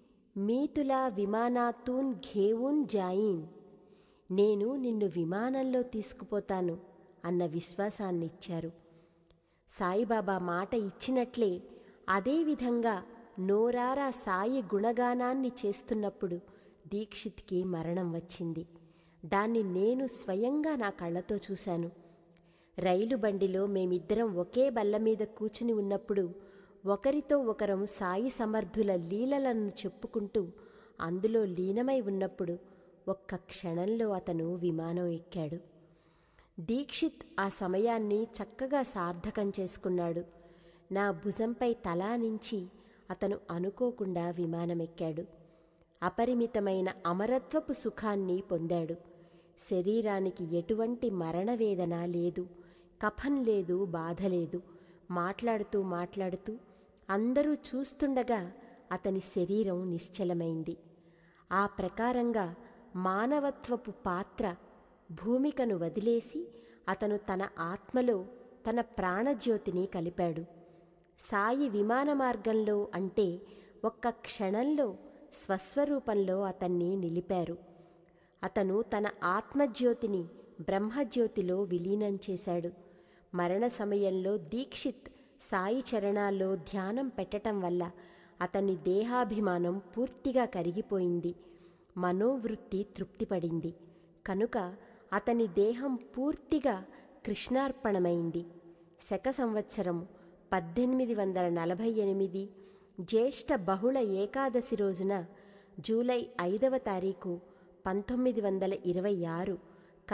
మీతులా విమానాతూన్ ఘేవున్ జాయిన్ నేను నిన్ను విమానంలో తీసుకుపోతాను అన్న విశ్వాసాన్నిచ్చారు సాయిబాబా మాట ఇచ్చినట్లే అదేవిధంగా నోరారా సాయి గుణగానాన్ని చేస్తున్నప్పుడు దీక్షిత్కి మరణం వచ్చింది దాన్ని నేను స్వయంగా నా కళ్ళతో చూశాను రైలు బండిలో మేమిద్దరం ఒకే బల్ల మీద కూచుని ఉన్నప్పుడు ఒకరితో ఒకరం సాయి సమర్థుల లీలలను చెప్పుకుంటూ అందులో లీనమై ఉన్నప్పుడు ఒక్క క్షణంలో అతను విమానం ఎక్కాడు దీక్షిత్ ఆ సమయాన్ని చక్కగా సార్థకం చేసుకున్నాడు నా భుజంపై తలానించి అతను అనుకోకుండా విమానమెక్కాడు అపరిమితమైన అమరత్వపు సుఖాన్ని పొందాడు శరీరానికి ఎటువంటి మరణవేదన లేదు కఫం లేదు బాధ లేదు మాట్లాడుతూ మాట్లాడుతూ అందరూ చూస్తుండగా అతని శరీరం నిశ్చలమైంది ఆ ప్రకారంగా మానవత్వపు పాత్ర భూమికను వదిలేసి అతను తన ఆత్మలో తన ప్రాణజ్యోతిని కలిపాడు సాయి విమాన మార్గంలో అంటే ఒక్క క్షణంలో స్వస్వరూపంలో అతన్ని నిలిపారు అతను తన ఆత్మజ్యోతిని బ్రహ్మజ్యోతిలో విలీనం చేశాడు మరణ సమయంలో దీక్షిత్ సాయి చరణాల్లో ధ్యానం పెట్టటం వల్ల అతని దేహాభిమానం పూర్తిగా కరిగిపోయింది మనోవృత్తి తృప్తిపడింది కనుక అతని దేహం పూర్తిగా కృష్ణార్పణమైంది శక సంవత్సరం పద్దెనిమిది వందల నలభై ఎనిమిది జ్యేష్ఠ బహుళ ఏకాదశి రోజున జూలై ఐదవ తారీఖు పంతొమ్మిది వందల ఇరవై ఆరు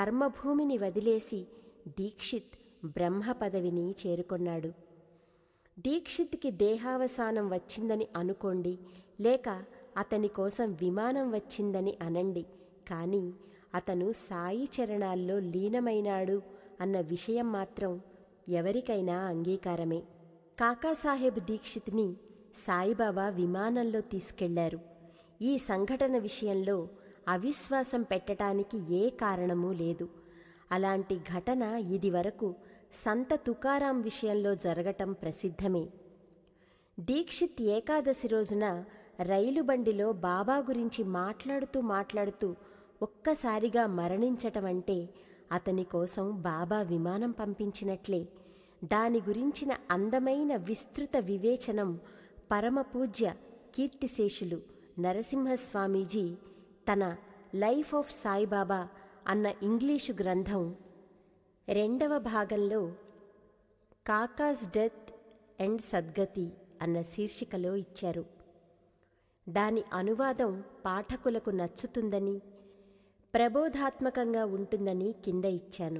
కర్మభూమిని వదిలేసి దీక్షిత్ బ్రహ్మ పదవిని చేరుకొన్నాడు దీక్షిత్కి దేహావసానం వచ్చిందని అనుకోండి లేక అతని కోసం విమానం వచ్చిందని అనండి కానీ అతను సాయి చరణాల్లో లీనమైనాడు అన్న విషయం మాత్రం ఎవరికైనా అంగీకారమే కాకాసాహెబ్ దీక్షిత్ని సాయిబాబా విమానంలో తీసుకెళ్లారు ఈ సంఘటన విషయంలో అవిశ్వాసం పెట్టడానికి ఏ కారణమూ లేదు అలాంటి ఘటన ఇదివరకు సంత తుకారాం విషయంలో జరగటం ప్రసిద్ధమే దీక్షిత్ ఏకాదశి రోజున రైలు బండిలో బాబా గురించి మాట్లాడుతూ మాట్లాడుతూ ఒక్కసారిగా మరణించటం అంటే అతని కోసం బాబా విమానం పంపించినట్లే దాని గురించిన అందమైన విస్తృత వివేచనం పరమపూజ్య కీర్తిశేషులు నరసింహస్వామీజీ తన లైఫ్ ఆఫ్ సాయిబాబా అన్న ఇంగ్లీషు గ్రంథం రెండవ భాగంలో కాకాస్ డెత్ అండ్ సద్గతి అన్న శీర్షికలో ఇచ్చారు దాని అనువాదం పాఠకులకు నచ్చుతుందని ప్రబోధాత్మకంగా ఉంటుందని కింద ఇచ్చాను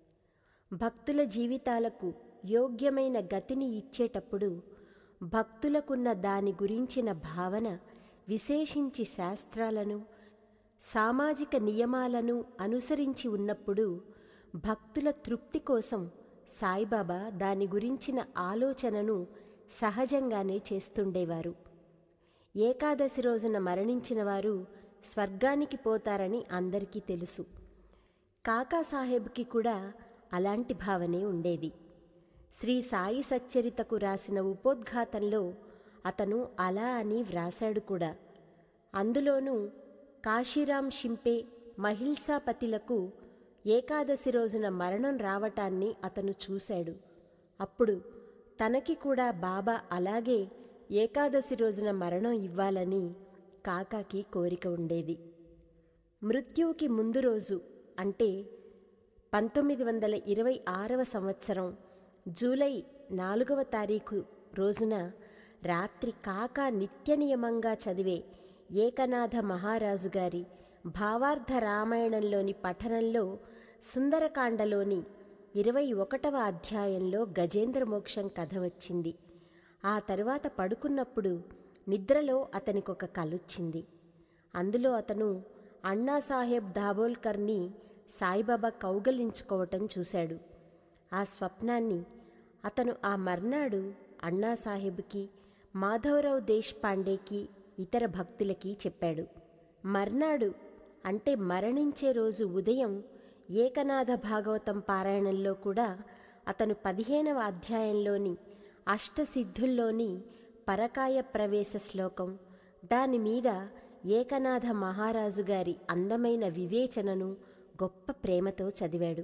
భక్తుల జీవితాలకు యోగ్యమైన గతిని ఇచ్చేటప్పుడు భక్తులకున్న దాని గురించిన భావన విశేషించి శాస్త్రాలను సామాజిక నియమాలను అనుసరించి ఉన్నప్పుడు భక్తుల తృప్తి కోసం సాయిబాబా దాని గురించిన ఆలోచనను సహజంగానే చేస్తుండేవారు ఏకాదశి రోజున మరణించిన వారు స్వర్గానికి పోతారని అందరికీ తెలుసు కాకాసాహెబ్కి కూడా అలాంటి భావనే ఉండేది శ్రీ సాయి సచ్చరితకు రాసిన ఉపోద్ఘాతంలో అతను అలా అని వ్రాశాడు కూడా అందులోనూ కాశీరాం షింపే మహిల్సాపతిలకు ఏకాదశి రోజున మరణం రావటాన్ని అతను చూశాడు అప్పుడు తనకి కూడా బాబా అలాగే ఏకాదశి రోజున మరణం ఇవ్వాలని కాకాకి కోరిక ఉండేది మృత్యువుకి ముందు రోజు అంటే పంతొమ్మిది వందల ఇరవై ఆరవ సంవత్సరం జూలై నాలుగవ తారీఖు రోజున రాత్రి కాకా నిత్య నియమంగా చదివే ఏకనాథ మహారాజు గారి భావార్థ రామాయణంలోని పఠనంలో సుందరకాండలోని ఇరవై ఒకటవ అధ్యాయంలో గజేంద్ర మోక్షం కథ వచ్చింది ఆ తరువాత పడుకున్నప్పుడు నిద్రలో అతనికొక కలొచ్చింది అందులో అతను అన్నాసాహెబ్ దాబోల్కర్ని సాయిబాబా కౌగలించుకోవటం చూశాడు ఆ స్వప్నాన్ని అతను ఆ మర్నాడు అన్నాసాహెబ్కి మాధవరావు దేశ్పాండేకి ఇతర భక్తులకి చెప్పాడు మర్నాడు అంటే మరణించే రోజు ఉదయం ఏకనాథ భాగవతం పారాయణంలో కూడా అతను పదిహేనవ అధ్యాయంలోని అష్టసిద్ధుల్లోని పరకాయ ప్రవేశ శ్లోకం దాని మీద ఏకనాథ మహారాజు గారి అందమైన వివేచనను గొప్ప ప్రేమతో చదివాడు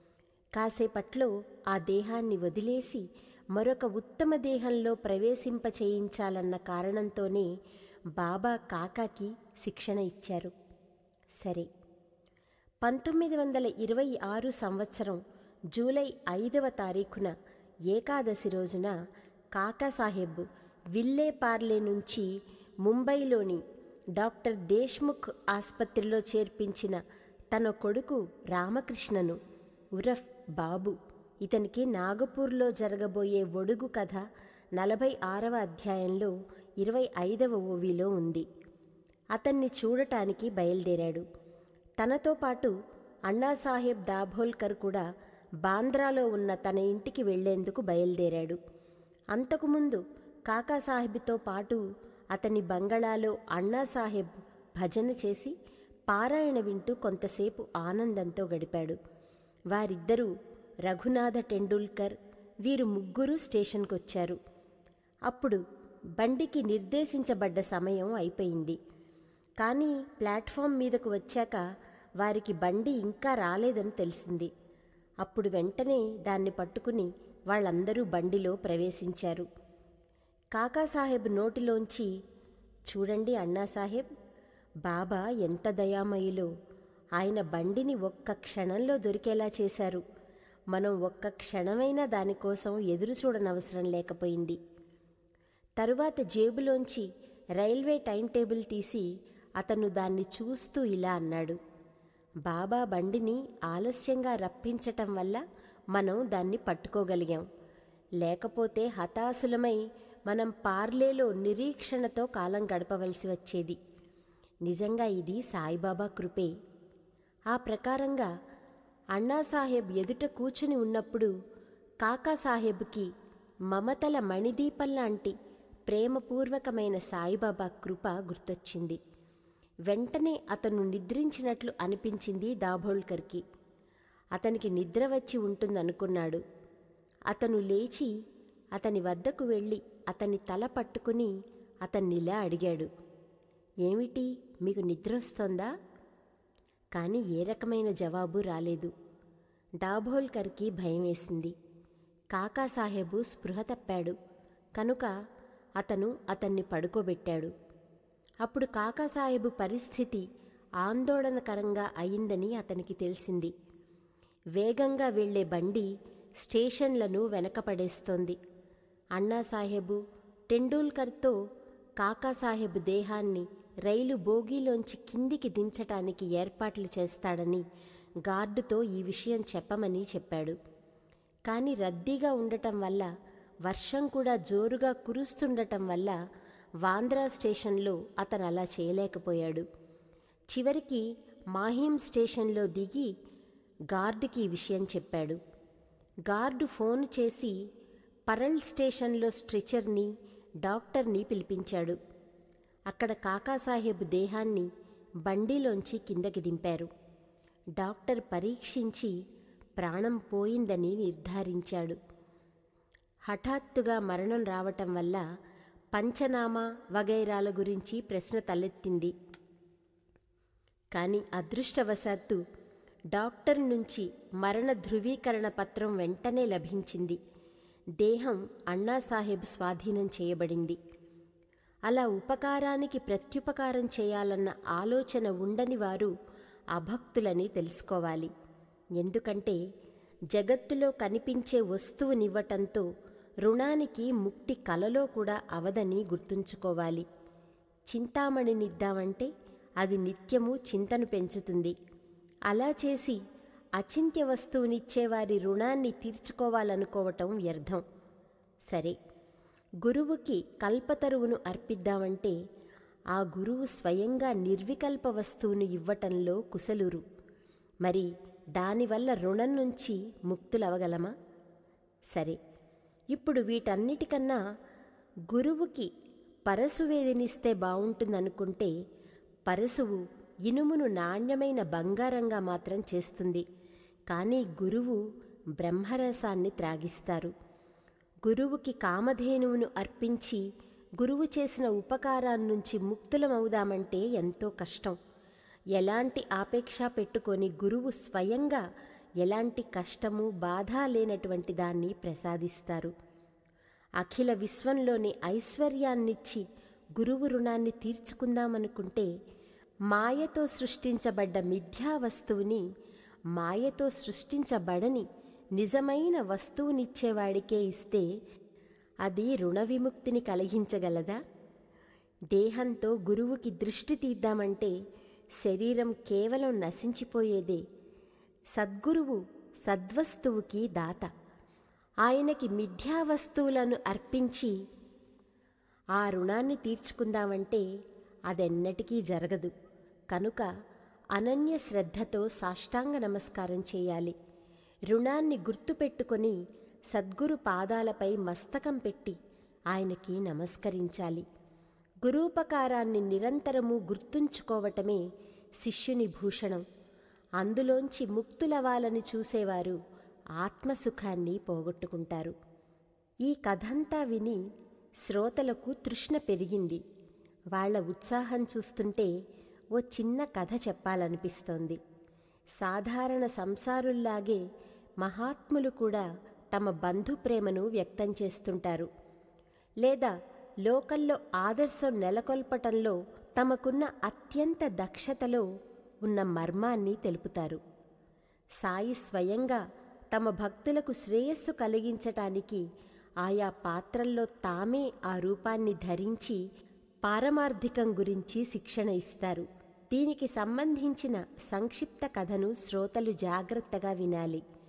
కాసేపట్లో ఆ దేహాన్ని వదిలేసి మరొక ఉత్తమ దేహంలో ప్రవేశింప చేయించాలన్న కారణంతోనే బాబా కాకాకి శిక్షణ ఇచ్చారు సరే పంతొమ్మిది వందల ఇరవై ఆరు సంవత్సరం జూలై ఐదవ తారీఖున ఏకాదశి రోజున కాకాసాహెబ్ విల్లేపార్లే నుంచి ముంబైలోని డాక్టర్ దేశ్ముఖ్ ఆసుపత్రిలో చేర్పించిన తన కొడుకు రామకృష్ణను ఉరఫ్ బాబు ఇతనికి నాగపూర్లో జరగబోయే ఒడుగు కథ నలభై ఆరవ అధ్యాయంలో ఇరవై ఐదవ ఓవిలో ఉంది అతన్ని చూడటానికి బయలుదేరాడు తనతో పాటు అన్నాసాహెబ్ దాభోల్కర్ కూడా బాంద్రాలో ఉన్న తన ఇంటికి వెళ్లేందుకు బయలుదేరాడు అంతకుముందు కాకాసాహెబ్తో పాటు అతని బంగళాలో అన్నాసాహెబ్ భజన చేసి పారాయణ వింటూ కొంతసేపు ఆనందంతో గడిపాడు వారిద్దరూ రఘునాథ టెండూల్కర్ వీరు ముగ్గురు స్టేషన్కొచ్చారు అప్పుడు బండికి నిర్దేశించబడ్డ సమయం అయిపోయింది కానీ ప్లాట్ఫామ్ మీదకు వచ్చాక వారికి బండి ఇంకా రాలేదని తెలిసింది అప్పుడు వెంటనే దాన్ని పట్టుకుని వాళ్ళందరూ బండిలో ప్రవేశించారు కాకాసాహెబ్ నోటిలోంచి చూడండి అన్నాసాహెబ్ బాబా ఎంత దయామయులో ఆయన బండిని ఒక్క క్షణంలో దొరికేలా చేశారు మనం ఒక్క క్షణమైనా దానికోసం ఎదురు చూడనవసరం లేకపోయింది తరువాత జేబులోంచి రైల్వే టైం టేబుల్ తీసి అతను దాన్ని చూస్తూ ఇలా అన్నాడు బాబా బండిని ఆలస్యంగా రప్పించటం వల్ల మనం దాన్ని పట్టుకోగలిగాం లేకపోతే హతాశులమై మనం పార్లేలో నిరీక్షణతో కాలం గడపవలసి వచ్చేది నిజంగా ఇది సాయిబాబా కృపే ఆ ప్రకారంగా అన్నాసాహెబ్ ఎదుట కూర్చుని ఉన్నప్పుడు కాకాసాహెబ్కి మమతల మణిదీపంలాంటి ప్రేమపూర్వకమైన సాయిబాబా కృప గుర్తొచ్చింది వెంటనే అతను నిద్రించినట్లు అనిపించింది దాభోల్కర్కి అతనికి నిద్ర వచ్చి ఉంటుందనుకున్నాడు అతను లేచి అతని వద్దకు వెళ్ళి అతని తల పట్టుకుని అతన్నిలా అడిగాడు ఏమిటి మీకు నిద్ర వస్తోందా కానీ ఏ రకమైన జవాబు రాలేదు దాభోల్కర్కి భయం వేసింది కాకాసాహెబు స్పృహ తప్పాడు కనుక అతను అతన్ని పడుకోబెట్టాడు అప్పుడు కాకాసాహెబు పరిస్థితి ఆందోళనకరంగా అయిందని అతనికి తెలిసింది వేగంగా వెళ్లే బండి స్టేషన్లను వెనకపడేస్తోంది అన్నాసాహెబు టెండూల్కర్తో కాకాసాహెబ్ దేహాన్ని రైలు బోగీలోంచి కిందికి దించటానికి ఏర్పాట్లు చేస్తాడని గార్డుతో ఈ విషయం చెప్పమని చెప్పాడు కానీ రద్దీగా ఉండటం వల్ల వర్షం కూడా జోరుగా కురుస్తుండటం వల్ల వాంద్రా స్టేషన్లో అతను అలా చేయలేకపోయాడు చివరికి మాహిం స్టేషన్లో దిగి గార్డుకి ఈ విషయం చెప్పాడు గార్డు ఫోన్ చేసి పరల్ స్టేషన్లో స్ట్రెచర్ని డాక్టర్ని పిలిపించాడు అక్కడ కాకాసాహెబ్ దేహాన్ని బండిలోంచి కిందకి దింపారు డాక్టర్ పరీక్షించి ప్రాణం పోయిందని నిర్ధారించాడు హఠాత్తుగా మరణం రావటం వల్ల పంచనామా వగైరాల గురించి ప్రశ్న తలెత్తింది కానీ అదృష్టవశాత్తు డాక్టర్ నుంచి మరణ ధృవీకరణ పత్రం వెంటనే లభించింది దేహం అన్నాసాహెబ్ స్వాధీనం చేయబడింది అలా ఉపకారానికి ప్రత్యుపకారం చేయాలన్న ఆలోచన ఉండని వారు అభక్తులని తెలుసుకోవాలి ఎందుకంటే జగత్తులో కనిపించే వస్తువునివ్వటంతో రుణానికి ముక్తి కలలో కూడా అవదని గుర్తుంచుకోవాలి చింతామణినిద్దామంటే అది నిత్యము చింతను పెంచుతుంది అలా చేసి అచింత్య వస్తువునిచ్చేవారి రుణాన్ని తీర్చుకోవాలనుకోవటం వ్యర్థం సరే గురువుకి కల్పతరువును అర్పిద్దామంటే ఆ గురువు స్వయంగా నిర్వికల్ప వస్తువును ఇవ్వటంలో కుశలురు మరి దానివల్ల రుణం నుంచి ముక్తులవగలమా సరే ఇప్పుడు వీటన్నిటికన్నా గురువుకి పరశువేదినిస్తే బావుంటుందనుకుంటే పరశువు ఇనుమును నాణ్యమైన బంగారంగా మాత్రం చేస్తుంది కానీ గురువు బ్రహ్మరసాన్ని త్రాగిస్తారు గురువుకి కామధేనువును అర్పించి గురువు చేసిన ఉపకారాన్నించి ముక్తులమవుదామంటే ఎంతో కష్టం ఎలాంటి ఆపేక్ష పెట్టుకొని గురువు స్వయంగా ఎలాంటి కష్టము బాధ లేనటువంటి దాన్ని ప్రసాదిస్తారు అఖిల విశ్వంలోని ఐశ్వర్యాన్నిచ్చి గురువు రుణాన్ని తీర్చుకుందామనుకుంటే మాయతో సృష్టించబడ్డ మిథ్యా వస్తువుని మాయతో సృష్టించబడని నిజమైన వస్తువునిచ్చేవాడికే ఇస్తే అది రుణ విముక్తిని కలిగించగలదా దేహంతో గురువుకి దృష్టి తీద్దామంటే శరీరం కేవలం నశించిపోయేదే సద్గురువు సద్వస్తువుకి దాత ఆయనకి మిథ్యా వస్తువులను అర్పించి ఆ రుణాన్ని తీర్చుకుందామంటే అదెన్నటికీ జరగదు కనుక అనన్య శ్రద్ధతో సాష్టాంగ నమస్కారం చేయాలి రుణాన్ని గుర్తుపెట్టుకొని సద్గురు పాదాలపై మస్తకం పెట్టి ఆయనకి నమస్కరించాలి గురూపకారాన్ని నిరంతరము గుర్తుంచుకోవటమే శిష్యుని భూషణం అందులోంచి ముక్తులవాలని చూసేవారు ఆత్మసుఖాన్ని పోగొట్టుకుంటారు ఈ కథంతా విని శ్రోతలకు తృష్ణ పెరిగింది వాళ్ల ఉత్సాహం చూస్తుంటే ఓ చిన్న కథ చెప్పాలనిపిస్తోంది సాధారణ సంసారుల్లాగే మహాత్ములు కూడా తమ బంధు ప్రేమను వ్యక్తం చేస్తుంటారు లేదా లోకల్లో ఆదర్శం నెలకొల్పటంలో తమకున్న అత్యంత దక్షతలో ఉన్న మర్మాన్ని తెలుపుతారు సాయి స్వయంగా తమ భక్తులకు శ్రేయస్సు కలిగించటానికి ఆయా పాత్రల్లో తామే ఆ రూపాన్ని ధరించి పారమార్థికం గురించి శిక్షణ ఇస్తారు దీనికి సంబంధించిన సంక్షిప్త కథను శ్రోతలు జాగ్రత్తగా వినాలి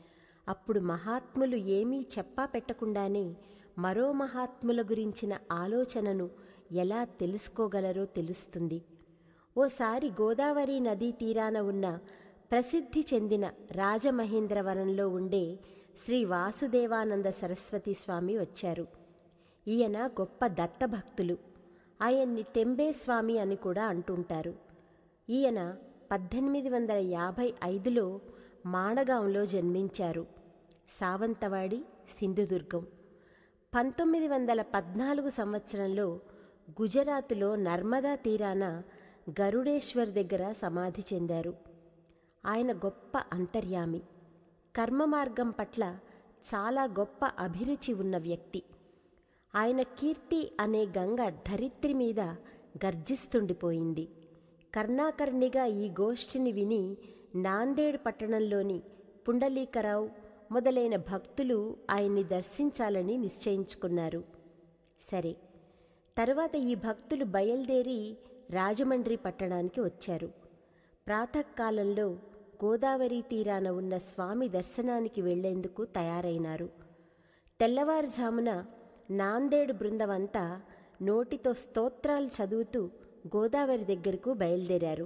అప్పుడు మహాత్ములు ఏమీ చెప్పా పెట్టకుండానే మరో మహాత్ముల గురించిన ఆలోచనను ఎలా తెలుసుకోగలరో తెలుస్తుంది ఓసారి గోదావరి నదీ తీరాన ఉన్న ప్రసిద్ధి చెందిన రాజమహేంద్రవనంలో ఉండే శ్రీ వాసుదేవానంద సరస్వతి స్వామి వచ్చారు ఈయన గొప్ప దత్తభక్తులు ఆయన్ని టెంబే స్వామి అని కూడా అంటుంటారు ఈయన పద్దెనిమిది వందల యాభై ఐదులో మాణగాంలో జన్మించారు సావంతవాడి సింధుదుర్గం పంతొమ్మిది వందల పద్నాలుగు సంవత్సరంలో గుజరాతులో నర్మదా తీరాన గరుడేశ్వర్ దగ్గర సమాధి చెందారు ఆయన గొప్ప అంతర్యామి కర్మ మార్గం పట్ల చాలా గొప్ప అభిరుచి ఉన్న వ్యక్తి ఆయన కీర్తి అనే గంగ ధరిత్రి మీద గర్జిస్తుండిపోయింది కర్ణాకర్ణిగా ఈ గోష్ఠిని విని నాందేడ్ పట్టణంలోని పుండలీకరావు మొదలైన భక్తులు ఆయన్ని దర్శించాలని నిశ్చయించుకున్నారు సరే తరువాత ఈ భక్తులు బయలుదేరి రాజమండ్రి పట్టణానికి వచ్చారు ప్రాతకాలంలో గోదావరి తీరాన ఉన్న స్వామి దర్శనానికి వెళ్లేందుకు తయారైనారు తెల్లవారుజామున నాందేడు బృందమంతా నోటితో స్తోత్రాలు చదువుతూ గోదావరి దగ్గరకు బయలుదేరారు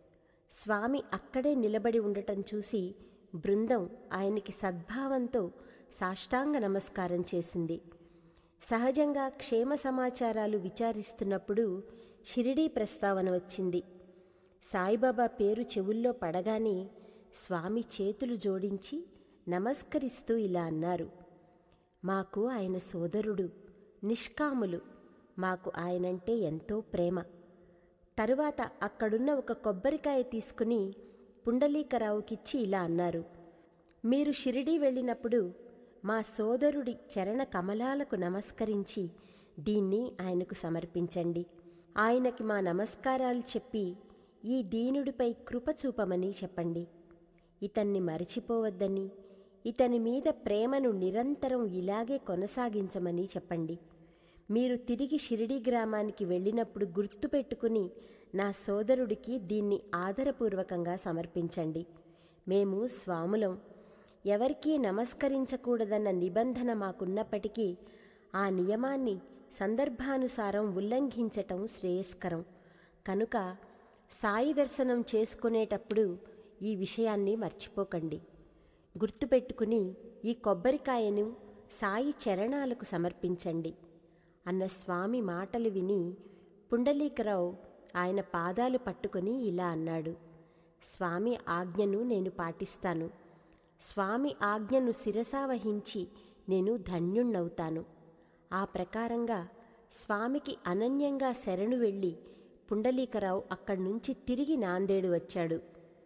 స్వామి అక్కడే నిలబడి ఉండటం చూసి బృందం ఆయనకి సద్భావంతో సాష్టాంగ నమస్కారం చేసింది సహజంగా క్షేమ సమాచారాలు విచారిస్తున్నప్పుడు షిరిడీ ప్రస్తావన వచ్చింది సాయిబాబా పేరు చెవుల్లో పడగానే స్వామి చేతులు జోడించి నమస్కరిస్తూ ఇలా అన్నారు మాకు ఆయన సోదరుడు నిష్కాములు మాకు ఆయనంటే ఎంతో ప్రేమ తరువాత అక్కడున్న ఒక కొబ్బరికాయ తీసుకుని పుండలీకరావుకిచ్చి ఇలా అన్నారు మీరు షిరిడీ వెళ్ళినప్పుడు మా సోదరుడి చరణ కమలాలకు నమస్కరించి దీన్ని ఆయనకు సమర్పించండి ఆయనకి మా నమస్కారాలు చెప్పి ఈ దీనుడిపై కృప చూపమని చెప్పండి ఇతన్ని మరచిపోవద్దని ఇతని మీద ప్రేమను నిరంతరం ఇలాగే కొనసాగించమని చెప్పండి మీరు తిరిగి షిరిడి గ్రామానికి వెళ్ళినప్పుడు గుర్తుపెట్టుకుని నా సోదరుడికి దీన్ని ఆదరపూర్వకంగా సమర్పించండి మేము స్వాములం ఎవరికీ నమస్కరించకూడదన్న నిబంధన మాకున్నప్పటికీ ఆ నియమాన్ని సందర్భానుసారం ఉల్లంఘించటం శ్రేయస్కరం కనుక సాయి దర్శనం చేసుకునేటప్పుడు ఈ విషయాన్ని మర్చిపోకండి గుర్తుపెట్టుకుని ఈ కొబ్బరికాయను సాయి చరణాలకు సమర్పించండి అన్న స్వామి మాటలు విని పుండలీకరావు ఆయన పాదాలు పట్టుకొని ఇలా అన్నాడు స్వామి ఆజ్ఞను నేను పాటిస్తాను స్వామి ఆజ్ఞను శిరసావహించి నేను ధన్యుణ్ణవుతాను ఆ ప్రకారంగా స్వామికి అనన్యంగా శరణు వెళ్ళి పుండలీకరావు అక్కడి నుంచి తిరిగి నాందేడు వచ్చాడు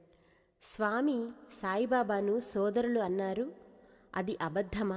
స్వామి సాయిబాబాను సోదరులు అన్నారు అది అబద్ధమా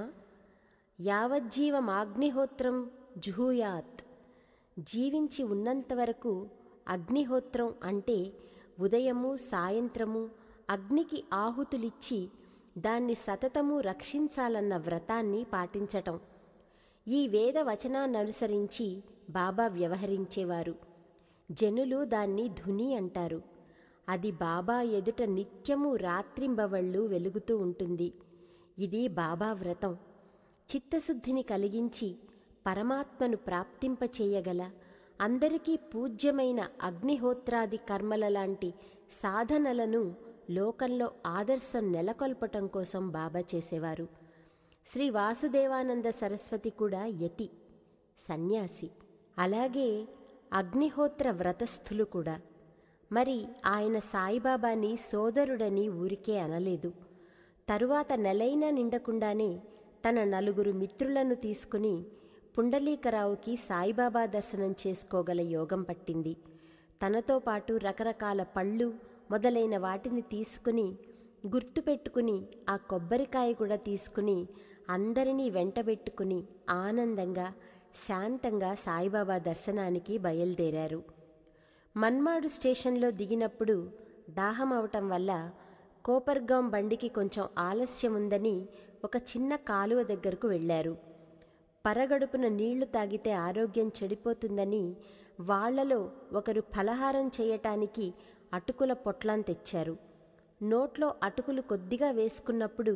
యావజ్జీవమాగ్నిహోత్రం జుహూయాత్ జీవించి ఉన్నంతవరకు అగ్నిహోత్రం అంటే ఉదయము సాయంత్రము అగ్నికి ఆహుతులిచ్చి దాన్ని సతతము రక్షించాలన్న వ్రతాన్ని పాటించటం ఈ వేద వచనాన్ననుసరించి బాబా వ్యవహరించేవారు జనులు దాన్ని ధుని అంటారు అది బాబా ఎదుట నిత్యము రాత్రింబవళ్ళు వెలుగుతూ ఉంటుంది ఇది బాబా వ్రతం చిత్తశుద్ధిని కలిగించి పరమాత్మను ప్రాప్తింపచేయగల అందరికీ పూజ్యమైన అగ్నిహోత్రాది కర్మల లాంటి సాధనలను లోకంలో ఆదర్శం నెలకొల్పటం కోసం బాబా చేసేవారు శ్రీ వాసుదేవానంద సరస్వతి కూడా యతి సన్యాసి అలాగే అగ్నిహోత్ర వ్రతస్థులు కూడా మరి ఆయన సాయిబాబాని సోదరుడని ఊరికే అనలేదు తరువాత నెలైనా నిండకుండానే తన నలుగురు మిత్రులను తీసుకుని పుండలీకరావుకి సాయిబాబా దర్శనం చేసుకోగల యోగం పట్టింది తనతో పాటు రకరకాల పళ్ళు మొదలైన వాటిని తీసుకుని గుర్తుపెట్టుకుని ఆ కొబ్బరికాయ కూడా తీసుకుని అందరినీ వెంటబెట్టుకుని ఆనందంగా శాంతంగా సాయిబాబా దర్శనానికి బయలుదేరారు మన్మాడు స్టేషన్లో దిగినప్పుడు దాహం అవటం వల్ల కోపర్గాం బండికి కొంచెం ఆలస్యం ఉందని ఒక చిన్న కాలువ దగ్గరకు వెళ్ళారు పరగడుపున నీళ్లు తాగితే ఆరోగ్యం చెడిపోతుందని వాళ్లలో ఒకరు ఫలహారం చేయటానికి అటుకుల పొట్లాన్ తెచ్చారు నోట్లో అటుకులు కొద్దిగా వేసుకున్నప్పుడు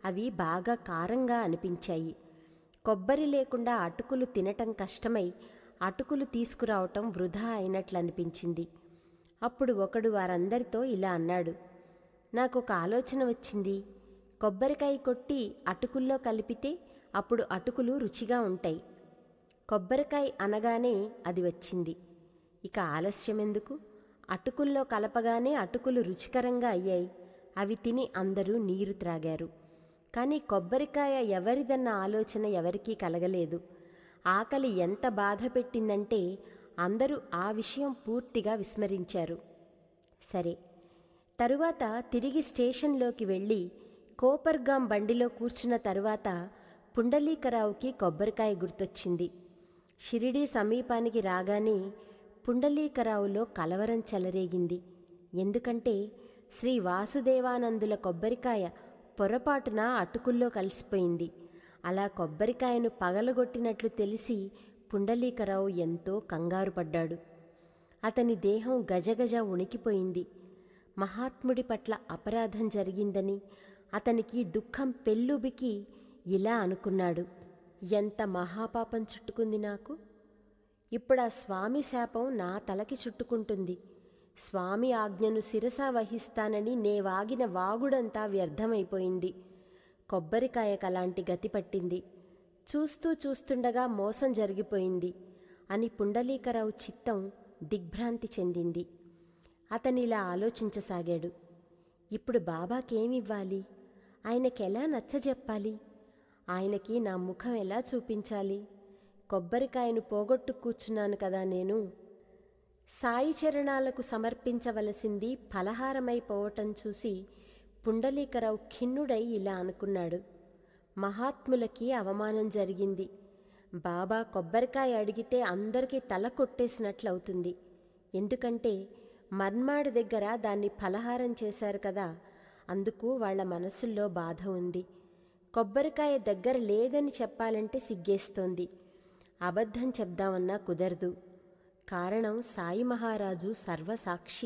అవి బాగా కారంగా అనిపించాయి కొబ్బరి లేకుండా అటుకులు తినటం కష్టమై అటుకులు తీసుకురావటం వృధా అయినట్లు అనిపించింది అప్పుడు ఒకడు వారందరితో ఇలా అన్నాడు నాకు ఒక ఆలోచన వచ్చింది కొబ్బరికాయ కొట్టి అటుకుల్లో కలిపితే అప్పుడు అటుకులు రుచిగా ఉంటాయి కొబ్బరికాయ అనగానే అది వచ్చింది ఇక ఆలస్యం ఎందుకు అటుకుల్లో కలపగానే అటుకులు రుచికరంగా అయ్యాయి అవి తిని అందరూ నీరు త్రాగారు కానీ కొబ్బరికాయ ఎవరిదన్న ఆలోచన ఎవరికీ కలగలేదు ఆకలి ఎంత బాధ పెట్టిందంటే అందరూ ఆ విషయం పూర్తిగా విస్మరించారు సరే తరువాత తిరిగి స్టేషన్లోకి వెళ్ళి కోపర్గాం బండిలో కూర్చున్న తరువాత పుండలీకరావుకి కొబ్బరికాయ గుర్తొచ్చింది షిరిడీ సమీపానికి రాగానే పుండలీకరావులో కలవరం చెలరేగింది ఎందుకంటే శ్రీ వాసుదేవానందుల కొబ్బరికాయ పొరపాటున అటుకుల్లో కలిసిపోయింది అలా కొబ్బరికాయను పగలగొట్టినట్లు తెలిసి పుండలీకరావు ఎంతో కంగారు పడ్డాడు అతని దేహం గజగజ ఉణికిపోయింది మహాత్ముడి పట్ల అపరాధం జరిగిందని అతనికి దుఃఖం పెళ్ళుబికి ఇలా అనుకున్నాడు ఎంత మహాపాపం చుట్టుకుంది నాకు ఇప్పుడు ఆ స్వామి శాపం నా తలకి చుట్టుకుంటుంది స్వామి ఆజ్ఞను శిరస వహిస్తానని నే వాగిన వాగుడంతా వ్యర్థమైపోయింది కొబ్బరికాయకు అలాంటి గతి పట్టింది చూస్తూ చూస్తుండగా మోసం జరిగిపోయింది అని పుండలీకరావు చిత్తం దిగ్భ్రాంతి చెందింది అతనిలా ఆలోచించసాగాడు ఇప్పుడు బాబాకేమివ్వాలి ఆయనకెలా నచ్చజెప్పాలి ఆయనకి నా ముఖం ఎలా చూపించాలి కొబ్బరికాయను పోగొట్టు కూర్చున్నాను కదా నేను సాయి చరణాలకు సమర్పించవలసింది ఫలహారమైపోవటం చూసి పుండలీకరావు ఖిన్నుడై ఇలా అనుకున్నాడు మహాత్ములకి అవమానం జరిగింది బాబా కొబ్బరికాయ అడిగితే అందరికీ తల కొట్టేసినట్లవుతుంది ఎందుకంటే మర్మాడు దగ్గర దాన్ని ఫలహారం చేశారు కదా అందుకు వాళ్ళ మనసుల్లో బాధ ఉంది కొబ్బరికాయ దగ్గర లేదని చెప్పాలంటే సిగ్గేస్తోంది అబద్ధం చెప్దామన్నా కుదరదు కారణం సాయి మహారాజు సర్వసాక్షి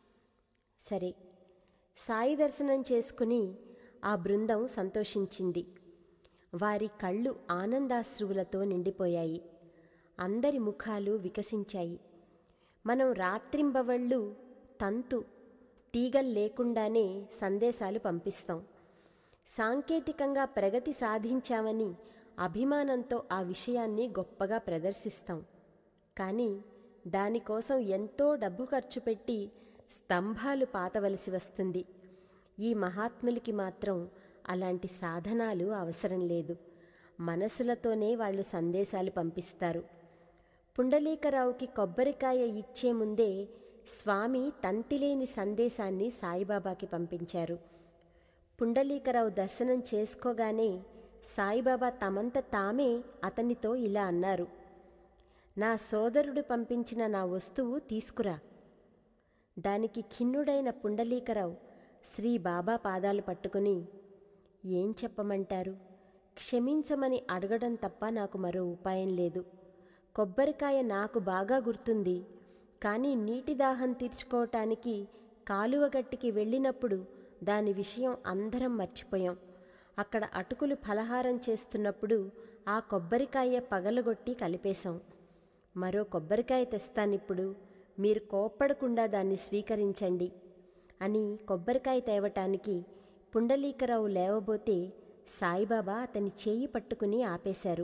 సరే సాయి దర్శనం చేసుకుని ఆ బృందం సంతోషించింది వారి కళ్ళు ఆనందాశ్రువులతో నిండిపోయాయి అందరి ముఖాలు వికసించాయి మనం రాత్రింబవళ్ళు తంతు తీగలు లేకుండానే సందేశాలు పంపిస్తాం సాంకేతికంగా ప్రగతి సాధించామని అభిమానంతో ఆ విషయాన్ని గొప్పగా ప్రదర్శిస్తాం కానీ దానికోసం ఎంతో డబ్బు ఖర్చు పెట్టి స్తంభాలు పాతవలసి వస్తుంది ఈ మహాత్ములకి మాత్రం అలాంటి సాధనాలు అవసరం లేదు మనసులతోనే వాళ్ళు సందేశాలు పంపిస్తారు పుండలీకరావుకి కొబ్బరికాయ ఇచ్చే ముందే స్వామి తంతిలేని సందేశాన్ని సాయిబాబాకి పంపించారు పుండలీకరావు దర్శనం చేసుకోగానే సాయిబాబా తమంత తామే అతనితో ఇలా అన్నారు నా సోదరుడు పంపించిన నా వస్తువు తీసుకురా దానికి ఖిన్నుడైన పుండలీకరావు శ్రీ బాబా పాదాలు పట్టుకుని ఏం చెప్పమంటారు క్షమించమని అడగడం తప్ప నాకు మరో ఉపాయం లేదు కొబ్బరికాయ నాకు బాగా గుర్తుంది కానీ నీటి దాహం తీర్చుకోవటానికి కాలువగట్టికి వెళ్ళినప్పుడు దాని విషయం అందరం మర్చిపోయాం అక్కడ అటుకులు ఫలహారం చేస్తున్నప్పుడు ఆ కొబ్బరికాయ పగలగొట్టి కలిపేశాం మరో కొబ్బరికాయ తెస్తానిప్పుడు మీరు కోప్పడకుండా దాన్ని స్వీకరించండి అని కొబ్బరికాయ తేవటానికి పుండలీకరావు లేవబోతే సాయిబాబా అతని చేయి పట్టుకుని ఆపేశారు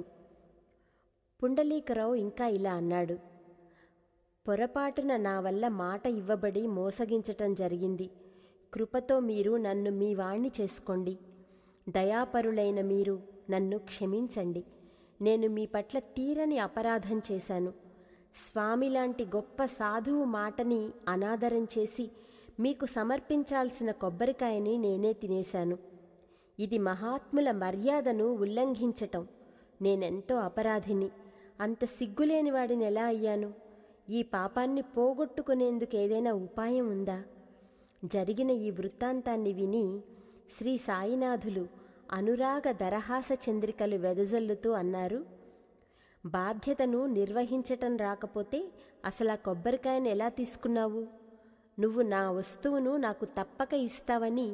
పుండలీకరావు ఇంకా ఇలా అన్నాడు పొరపాటున నా వల్ల మాట ఇవ్వబడి మోసగించటం జరిగింది కృపతో మీరు నన్ను మీ వాణ్ణి చేసుకోండి దయాపరులైన మీరు నన్ను క్షమించండి నేను మీ పట్ల తీరని అపరాధం చేశాను స్వామి లాంటి గొప్ప సాధువు మాటని అనాదరం చేసి మీకు సమర్పించాల్సిన కొబ్బరికాయని నేనే తినేశాను ఇది మహాత్ముల మర్యాదను ఉల్లంఘించటం నేనెంతో అపరాధిని అంత సిగ్గులేని వాడిని ఎలా అయ్యాను ఈ పాపాన్ని పోగొట్టుకునేందుకు ఏదైనా ఉపాయం ఉందా జరిగిన ఈ వృత్తాంతాన్ని విని శ్రీ సాయినాథులు అనురాగ దరహాస చంద్రికలు వెదజల్లుతూ అన్నారు బాధ్యతను నిర్వహించటం రాకపోతే అసలు ఆ కొబ్బరికాయను ఎలా తీసుకున్నావు నువ్వు నా వస్తువును నాకు తప్పక ఇస్తావని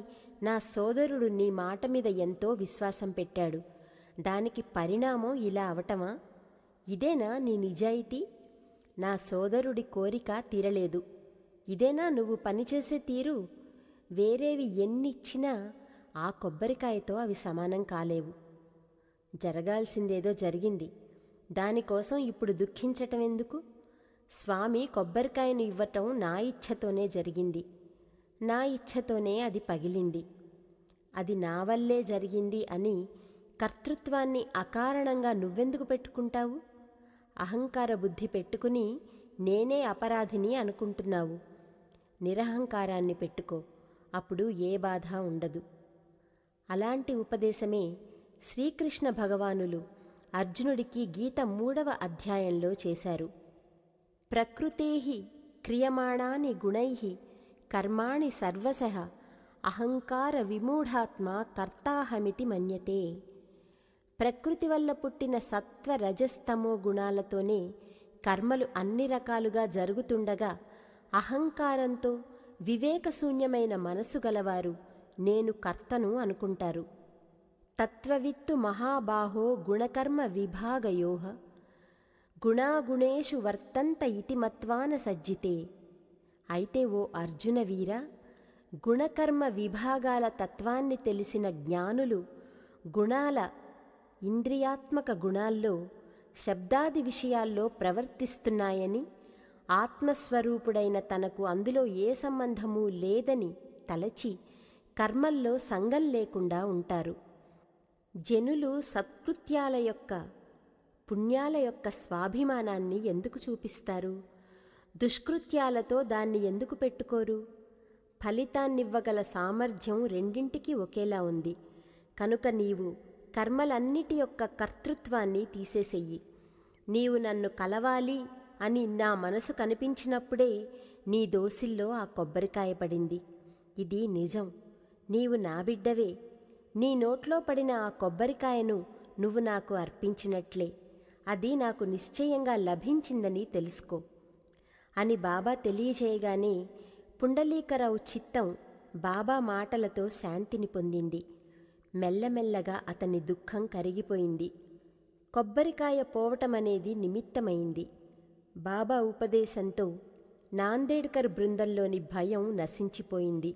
నా సోదరుడు నీ మాట మీద ఎంతో విశ్వాసం పెట్టాడు దానికి పరిణామం ఇలా అవటమా ఇదేనా నీ నిజాయితీ నా సోదరుడి కోరిక తీరలేదు ఇదేనా నువ్వు పనిచేసే తీరు వేరేవి ఎన్నిచ్చినా ఆ కొబ్బరికాయతో అవి సమానం కాలేవు జరగాల్సిందేదో జరిగింది దానికోసం ఇప్పుడు దుఃఖించటం ఎందుకు స్వామి కొబ్బరికాయను ఇవ్వటం నా ఇచ్ఛతోనే జరిగింది నా ఇచ్ఛతోనే అది పగిలింది అది నా వల్లే జరిగింది అని కర్తృత్వాన్ని అకారణంగా నువ్వెందుకు పెట్టుకుంటావు అహంకార బుద్ధి పెట్టుకుని నేనే అపరాధిని అనుకుంటున్నావు నిరహంకారాన్ని పెట్టుకో అప్పుడు ఏ బాధ ఉండదు అలాంటి ఉపదేశమే శ్రీకృష్ణ భగవానులు అర్జునుడికి గీత మూడవ అధ్యాయంలో చేశారు ప్రకృతే క్రియమాణాని గుణై కర్మాణి సర్వశ అహంకార విమూఢాత్మ కర్తాహమితి మన్యతే ప్రకృతి వల్ల పుట్టిన సత్వ రజస్తమో గుణాలతోనే కర్మలు అన్ని రకాలుగా జరుగుతుండగా అహంకారంతో వివేకశూన్యమైన మనసు గలవారు నేను కర్తను అనుకుంటారు తత్వవిత్తు మహాబాహో గుణకర్మ విభాగయో గుణాగుణేషు వర్తంత ఇతి మత్వాన సజ్జితే అయితే ఓ అర్జున వీర గుణకర్మ విభాగాల తత్వాన్ని తెలిసిన జ్ఞానులు గుణాల ఇంద్రియాత్మక గుణాల్లో శబ్దాది విషయాల్లో ప్రవర్తిస్తున్నాయని ఆత్మస్వరూపుడైన తనకు అందులో ఏ సంబంధమూ లేదని తలచి కర్మల్లో సంగం లేకుండా ఉంటారు జనులు సత్కృత్యాల యొక్క పుణ్యాల యొక్క స్వాభిమానాన్ని ఎందుకు చూపిస్తారు దుష్కృత్యాలతో దాన్ని ఎందుకు పెట్టుకోరు ఫలితాన్నివ్వగల సామర్థ్యం రెండింటికి ఒకేలా ఉంది కనుక నీవు కర్మలన్నిటి యొక్క కర్తృత్వాన్ని తీసేసెయ్యి నీవు నన్ను కలవాలి అని నా మనసు కనిపించినప్పుడే నీ దోసిల్లో ఆ కొబ్బరికాయ పడింది ఇది నిజం నీవు నా బిడ్డవే నీ నోట్లో పడిన ఆ కొబ్బరికాయను నువ్వు నాకు అర్పించినట్లే అది నాకు నిశ్చయంగా లభించిందని తెలుసుకో అని బాబా తెలియజేయగానే పుండలీకరావు చిత్తం బాబా మాటలతో శాంతిని పొందింది మెల్లమెల్లగా అతని దుఃఖం కరిగిపోయింది కొబ్బరికాయ పోవటమనేది నిమిత్తమైంది బాబా ఉపదేశంతో నాందేడ్కర్ బృందంలోని భయం నశించిపోయింది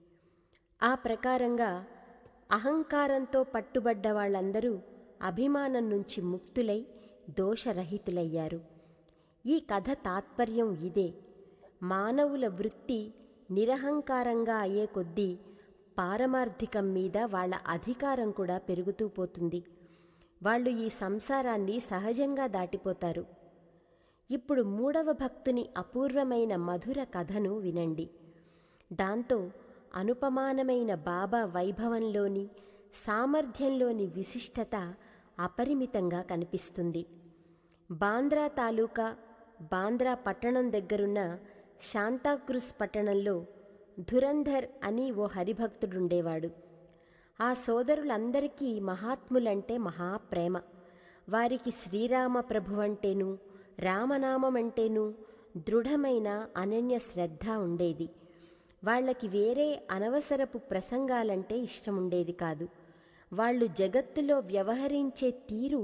ఆ ప్రకారంగా అహంకారంతో పట్టుబడ్డ వాళ్ళందరూ అభిమానం నుంచి ముక్తులై దోషరహితులయ్యారు ఈ కథ తాత్పర్యం ఇదే మానవుల వృత్తి నిరహంకారంగా అయ్యే కొద్దీ పారమార్థికం మీద వాళ్ళ అధికారం కూడా పెరుగుతూ పోతుంది వాళ్ళు ఈ సంసారాన్ని సహజంగా దాటిపోతారు ఇప్పుడు మూడవ భక్తుని అపూర్వమైన మధుర కథను వినండి దాంతో అనుపమానమైన బాబా వైభవంలోని సామర్థ్యంలోని విశిష్టత అపరిమితంగా కనిపిస్తుంది బాంద్రా తాలూకా బాంద్రా పట్టణం దగ్గరున్న శాంతాక్రూజ్ పట్టణంలో ధురంధర్ అని ఓ హరిభక్తుడుండేవాడు ఆ సోదరులందరికీ మహాత్ములంటే మహాప్రేమ వారికి శ్రీరామ ప్రభువంటేను రామనామమంటేను దృఢమైన అనన్య శ్రద్ధ ఉండేది వాళ్ళకి వేరే అనవసరపు ప్రసంగాలంటే ఇష్టముండేది కాదు వాళ్ళు జగత్తులో వ్యవహరించే తీరు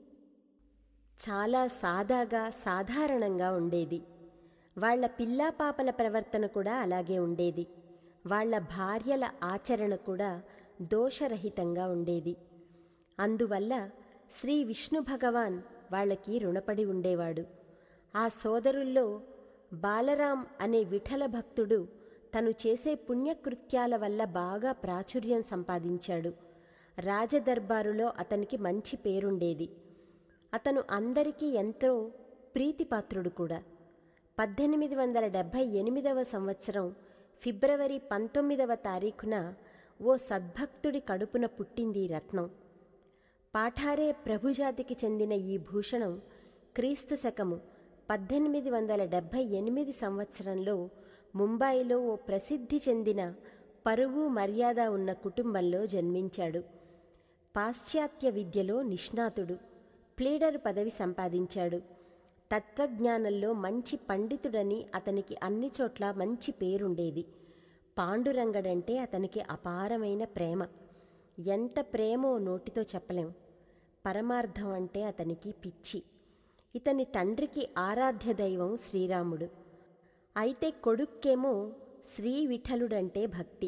చాలా సాదాగా సాధారణంగా ఉండేది వాళ్ళ పిల్లాపాపల ప్రవర్తన కూడా అలాగే ఉండేది వాళ్ళ భార్యల ఆచరణ కూడా దోషరహితంగా ఉండేది అందువల్ల శ్రీ విష్ణు భగవాన్ వాళ్ళకి రుణపడి ఉండేవాడు ఆ సోదరుల్లో బాలరాం అనే విఠల భక్తుడు తను చేసే పుణ్యకృత్యాల వల్ల బాగా ప్రాచుర్యం సంపాదించాడు రాజదర్బారులో అతనికి మంచి పేరుండేది అతను అందరికీ ఎంతో ప్రీతిపాత్రుడు కూడా పద్దెనిమిది వందల డెబ్భై ఎనిమిదవ సంవత్సరం ఫిబ్రవరి పంతొమ్మిదవ తారీఖున ఓ సద్భక్తుడి కడుపున పుట్టింది ఈ రత్నం పాఠారే ప్రభుజాతికి చెందిన ఈ భూషణం క్రీస్తు శకము పద్దెనిమిది వందల డెబ్భై ఎనిమిది సంవత్సరంలో ముంబాయిలో ఓ ప్రసిద్ధి చెందిన పరువు మర్యాద ఉన్న కుటుంబంలో జన్మించాడు పాశ్చాత్య విద్యలో నిష్ణాతుడు ప్లీడర్ పదవి సంపాదించాడు తత్వజ్ఞానంలో మంచి పండితుడని అతనికి అన్ని చోట్ల మంచి పేరుండేది పాండురంగడంటే అతనికి అపారమైన ప్రేమ ఎంత ప్రేమో నోటితో చెప్పలేం పరమార్థం అంటే అతనికి పిచ్చి ఇతని తండ్రికి ఆరాధ్య దైవం శ్రీరాముడు అయితే కొడుక్కేమో శ్రీ విఠలుడంటే భక్తి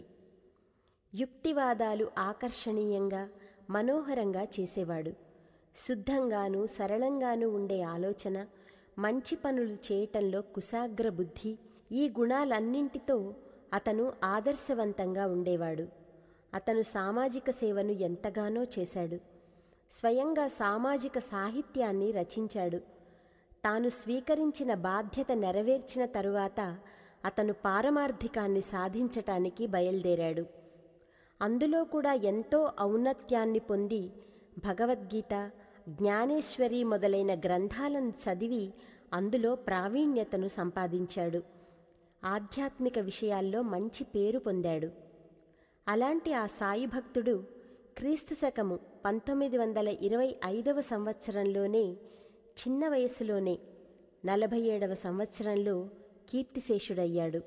యుక్తివాదాలు ఆకర్షణీయంగా మనోహరంగా చేసేవాడు శుద్ధంగాను సరళంగాను ఉండే ఆలోచన మంచి పనులు చేయటంలో కుశాగ్ర బుద్ధి ఈ గుణాలన్నింటితో అతను ఆదర్శవంతంగా ఉండేవాడు అతను సామాజిక సేవను ఎంతగానో చేశాడు స్వయంగా సామాజిక సాహిత్యాన్ని రచించాడు తాను స్వీకరించిన బాధ్యత నెరవేర్చిన తరువాత అతను పారమార్థికాన్ని సాధించటానికి బయలుదేరాడు అందులో కూడా ఎంతో ఔన్నత్యాన్ని పొంది భగవద్గీత జ్ఞానేశ్వరి మొదలైన గ్రంథాలను చదివి అందులో ప్రావీణ్యతను సంపాదించాడు ఆధ్యాత్మిక విషయాల్లో మంచి పేరు పొందాడు అలాంటి ఆ సాయి భక్తుడు క్రీస్తు శకము పంతొమ్మిది వందల ఇరవై ఐదవ సంవత్సరంలోనే చిన్న వయసులోనే నలభై ఏడవ సంవత్సరంలో కీర్తిశేషుడయ్యాడు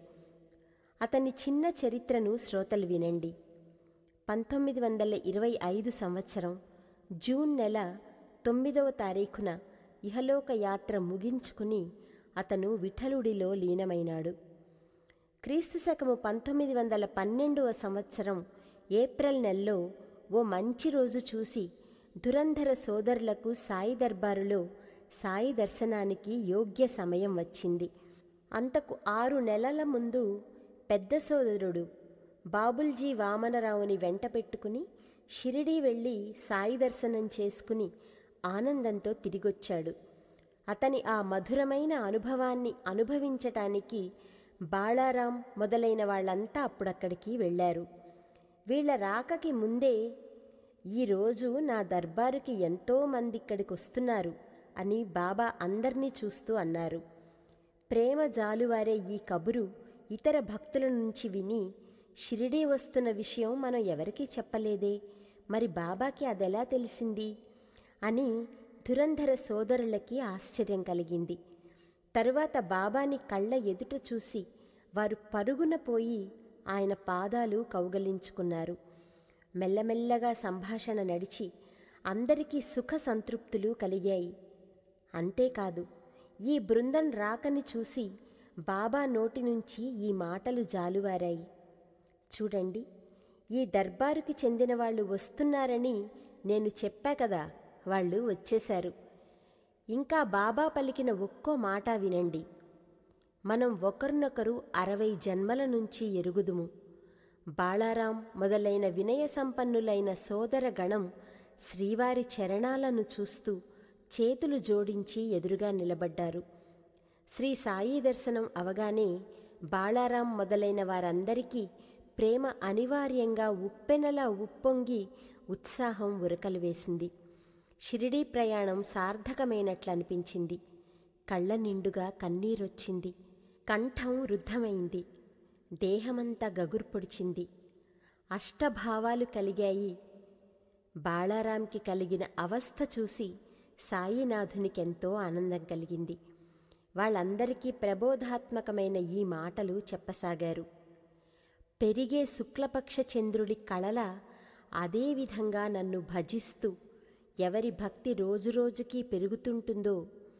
అతని చిన్న చరిత్రను శ్రోతలు వినండి పంతొమ్మిది వందల ఇరవై ఐదు సంవత్సరం జూన్ నెల తొమ్మిదవ తారీఖున ఇహలోక యాత్ర ముగించుకుని అతను విఠలుడిలో లీనమైనాడు క్రీస్తు శకము పంతొమ్మిది వందల పన్నెండవ సంవత్సరం ఏప్రిల్ నెలలో ఓ మంచి రోజు చూసి దురంధర సోదరులకు సాయి దర్బారులో సాయి దర్శనానికి యోగ్య సమయం వచ్చింది అంతకు ఆరు నెలల ముందు పెద్ద సోదరుడు బాబుల్జీ వామనరావుని వెంట పెట్టుకుని షిరిడీ వెళ్ళి సాయి దర్శనం చేసుకుని ఆనందంతో తిరిగొచ్చాడు అతని ఆ మధురమైన అనుభవాన్ని అనుభవించటానికి బాళారాం మొదలైన వాళ్ళంతా అప్పుడక్కడికి వెళ్ళారు వీళ్ల రాకకి ముందే ఈరోజు నా దర్బారుకి ఎంతో మంది ఇక్కడికి వస్తున్నారు అని బాబా అందర్నీ చూస్తూ అన్నారు ప్రేమ జాలువారే ఈ కబురు ఇతర భక్తుల నుంచి విని షిరిడీ వస్తున్న విషయం మనం ఎవరికీ చెప్పలేదే మరి బాబాకి అదెలా తెలిసింది అని దురంధర సోదరులకి ఆశ్చర్యం కలిగింది తరువాత బాబాని కళ్ళ ఎదుట చూసి వారు పరుగున పోయి ఆయన పాదాలు కౌగలించుకున్నారు మెల్లమెల్లగా సంభాషణ నడిచి అందరికీ సుఖ సంతృప్తులు కలిగాయి అంతేకాదు ఈ బృందం రాకని చూసి బాబా నోటి నుంచి ఈ మాటలు జాలువారాయి చూడండి ఈ దర్బారుకి చెందిన వాళ్ళు వస్తున్నారని నేను చెప్పా కదా వాళ్ళు వచ్చేశారు ఇంకా బాబా పలికిన ఒక్కో మాట వినండి మనం ఒకరినొకరు అరవై జన్మల నుంచి ఎరుగుదుము బాళారాం మొదలైన వినయ సంపన్నులైన సోదర గణం శ్రీవారి చరణాలను చూస్తూ చేతులు జోడించి ఎదురుగా నిలబడ్డారు శ్రీ సాయి దర్శనం అవగానే బాళారాం మొదలైన వారందరికీ ప్రేమ అనివార్యంగా ఉప్పెనలా ఉప్పొంగి ఉత్సాహం ఉరకలు వేసింది షిరిడీ ప్రయాణం సార్థకమైనట్లు అనిపించింది కళ్ళ నిండుగా కన్నీరొచ్చింది కంఠం రుద్ధమైంది దేహమంతా గగురు పొడిచింది అష్టభావాలు కలిగాయి బాళారాంకి కలిగిన అవస్థ చూసి సాయినాథునికెంతో ఆనందం కలిగింది వాళ్ళందరికీ ప్రబోధాత్మకమైన ఈ మాటలు చెప్పసాగారు పెరిగే శుక్లపక్ష చంద్రుడి కళల అదేవిధంగా నన్ను భజిస్తూ ఎవరి భక్తి రోజురోజుకీ పెరుగుతుంటుందో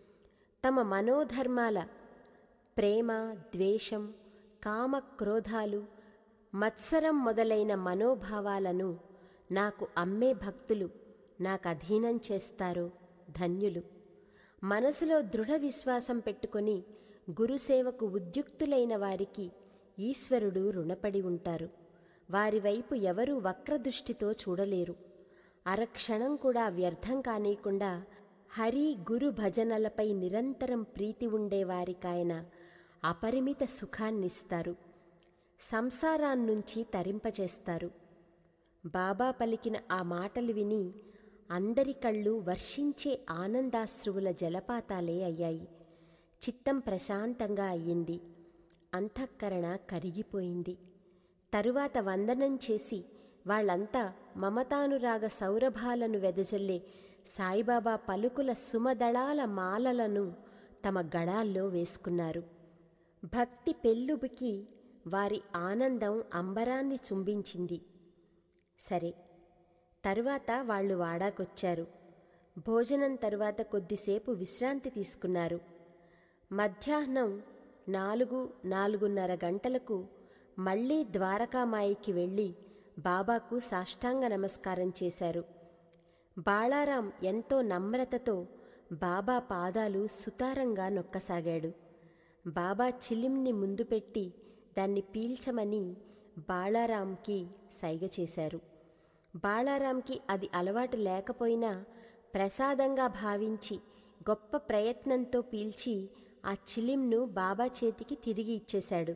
తమ మనోధర్మాల ప్రేమ ద్వేషం కామ క్రోధాలు మత్సరం మొదలైన మనోభావాలను నాకు అమ్మే భక్తులు నాకు అధీనం చేస్తారో ధన్యులు మనసులో దృఢ విశ్వాసం పెట్టుకొని గురుసేవకు ఉద్యుక్తులైన వారికి ఈశ్వరుడు రుణపడి ఉంటారు వారి వైపు ఎవరూ వక్రదృష్టితో చూడలేరు అరక్షణం కూడా వ్యర్థం కానీయకుండా హరి గురు భజనలపై నిరంతరం ప్రీతి ఉండేవారికాయన అపరిమిత సుఖాన్నిస్తారు సంసారాన్నుంచి తరింపచేస్తారు బాబా పలికిన ఆ మాటలు విని అందరి కళ్ళు వర్షించే ఆనందాశ్రువుల జలపాతాలే అయ్యాయి చిత్తం ప్రశాంతంగా అయ్యింది అంతఃకరణ కరిగిపోయింది తరువాత వందనం చేసి వాళ్ళంతా మమతానురాగ సౌరభాలను వెదజల్లే సాయిబాబా పలుకుల సుమదళాల మాలలను తమ గళాల్లో వేసుకున్నారు భక్తి పెళ్ళుబికి వారి ఆనందం అంబరాన్ని చుంబించింది సరే తరువాత వాళ్ళు వాడాకొచ్చారు భోజనం తరువాత కొద్దిసేపు విశ్రాంతి తీసుకున్నారు మధ్యాహ్నం నాలుగు నాలుగున్నర గంటలకు మళ్ళీ ద్వారకామాయికి వెళ్ళి బాబాకు సాష్టాంగ నమస్కారం చేశారు బాళారాం ఎంతో నమ్రతతో బాబా పాదాలు సుతారంగా నొక్కసాగాడు బాబా చిలింని ముందు పెట్టి దాన్ని పీల్చమని బాళారాంకి సైగ చేశారు బాళారాంకి అది అలవాటు లేకపోయినా ప్రసాదంగా భావించి గొప్ప ప్రయత్నంతో పీల్చి ఆ చిలింను బాబా చేతికి తిరిగి ఇచ్చేశాడు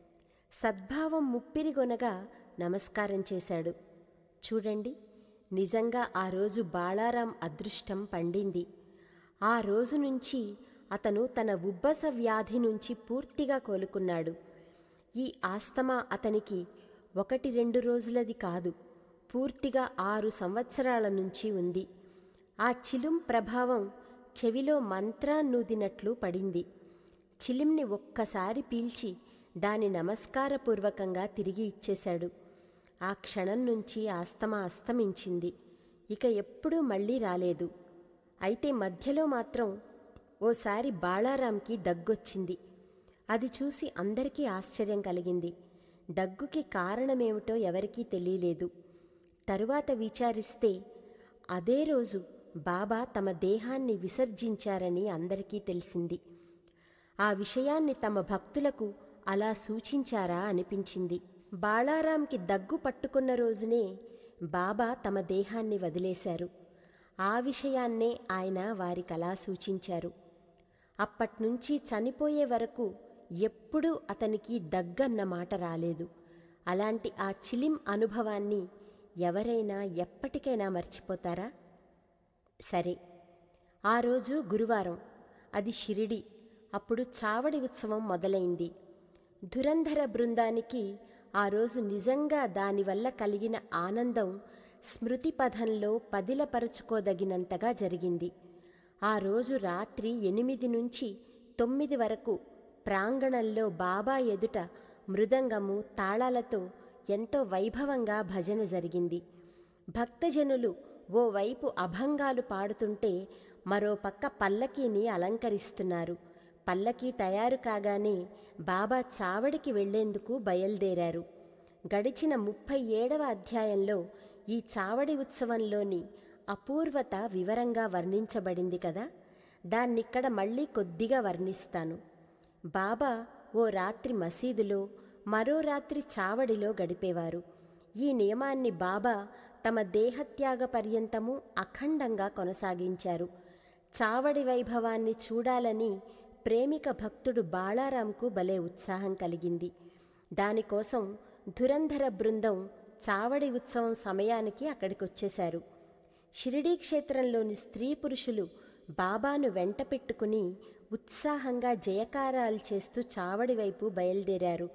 సద్భావం ముప్పిరిగొనగా నమస్కారం చేశాడు చూడండి నిజంగా ఆ రోజు బాళారాం అదృష్టం పండింది ఆ రోజు నుంచి అతను తన ఉబ్బస వ్యాధి నుంచి పూర్తిగా కోలుకున్నాడు ఈ ఆస్తమా అతనికి ఒకటి రెండు రోజులది కాదు పూర్తిగా ఆరు సంవత్సరాల నుంచి ఉంది ఆ చిలుం ప్రభావం చెవిలో మంత్రాన్నూదినట్లు పడింది చిలింని ఒక్కసారి పీల్చి దాని నమస్కారపూర్వకంగా తిరిగి ఇచ్చేశాడు ఆ క్షణం నుంచి ఆస్తమా అస్తమించింది ఇక ఎప్పుడూ మళ్ళీ రాలేదు అయితే మధ్యలో మాత్రం ఓసారి బాళారాంకి దగ్గొచ్చింది అది చూసి అందరికీ ఆశ్చర్యం కలిగింది దగ్గుకి కారణమేమిటో ఎవరికీ తెలియలేదు తరువాత విచారిస్తే అదే రోజు బాబా తమ దేహాన్ని విసర్జించారని అందరికీ తెలిసింది ఆ విషయాన్ని తమ భక్తులకు అలా సూచించారా అనిపించింది బాళారాంకి దగ్గు పట్టుకున్న రోజునే బాబా తమ దేహాన్ని వదిలేశారు ఆ విషయాన్నే ఆయన వారికలా సూచించారు అప్పట్నుంచి చనిపోయే వరకు ఎప్పుడూ అతనికి దగ్గన్న మాట రాలేదు అలాంటి ఆ చిలిం అనుభవాన్ని ఎవరైనా ఎప్పటికైనా మర్చిపోతారా సరే ఆ రోజు గురువారం అది షిరిడి అప్పుడు చావడి ఉత్సవం మొదలైంది ధురంధర బృందానికి ఆ రోజు నిజంగా దానివల్ల కలిగిన ఆనందం స్మృతి పథంలో పదిలపరుచుకోదగినంతగా జరిగింది ఆ రోజు రాత్రి ఎనిమిది నుంచి తొమ్మిది వరకు ప్రాంగణంలో బాబా ఎదుట మృదంగము తాళాలతో ఎంతో వైభవంగా భజన జరిగింది భక్తజనులు ఓవైపు అభంగాలు పాడుతుంటే మరో పక్క పల్లకీని అలంకరిస్తున్నారు పల్లకీ తయారు కాగానే బాబా చావడికి వెళ్లేందుకు బయలుదేరారు గడిచిన ముప్పై ఏడవ అధ్యాయంలో ఈ చావడి ఉత్సవంలోని అపూర్వత వివరంగా వర్ణించబడింది కదా దాన్నిక్కడ మళ్ళీ కొద్దిగా వర్ణిస్తాను బాబా ఓ రాత్రి మసీదులో మరో రాత్రి చావడిలో గడిపేవారు ఈ నియమాన్ని బాబా తమ దేహత్యాగ పర్యంతము అఖండంగా కొనసాగించారు చావడి వైభవాన్ని చూడాలని ప్రేమిక భక్తుడు బాళారాంకు భలే ఉత్సాహం కలిగింది దానికోసం ధురంధర బృందం చావడి ఉత్సవం సమయానికి అక్కడికొచ్చేశారు షిరిడీ క్షేత్రంలోని స్త్రీ పురుషులు బాబాను వెంట పెట్టుకుని ఉత్సాహంగా జయకారాలు చేస్తూ చావడి వైపు బయలుదేరారు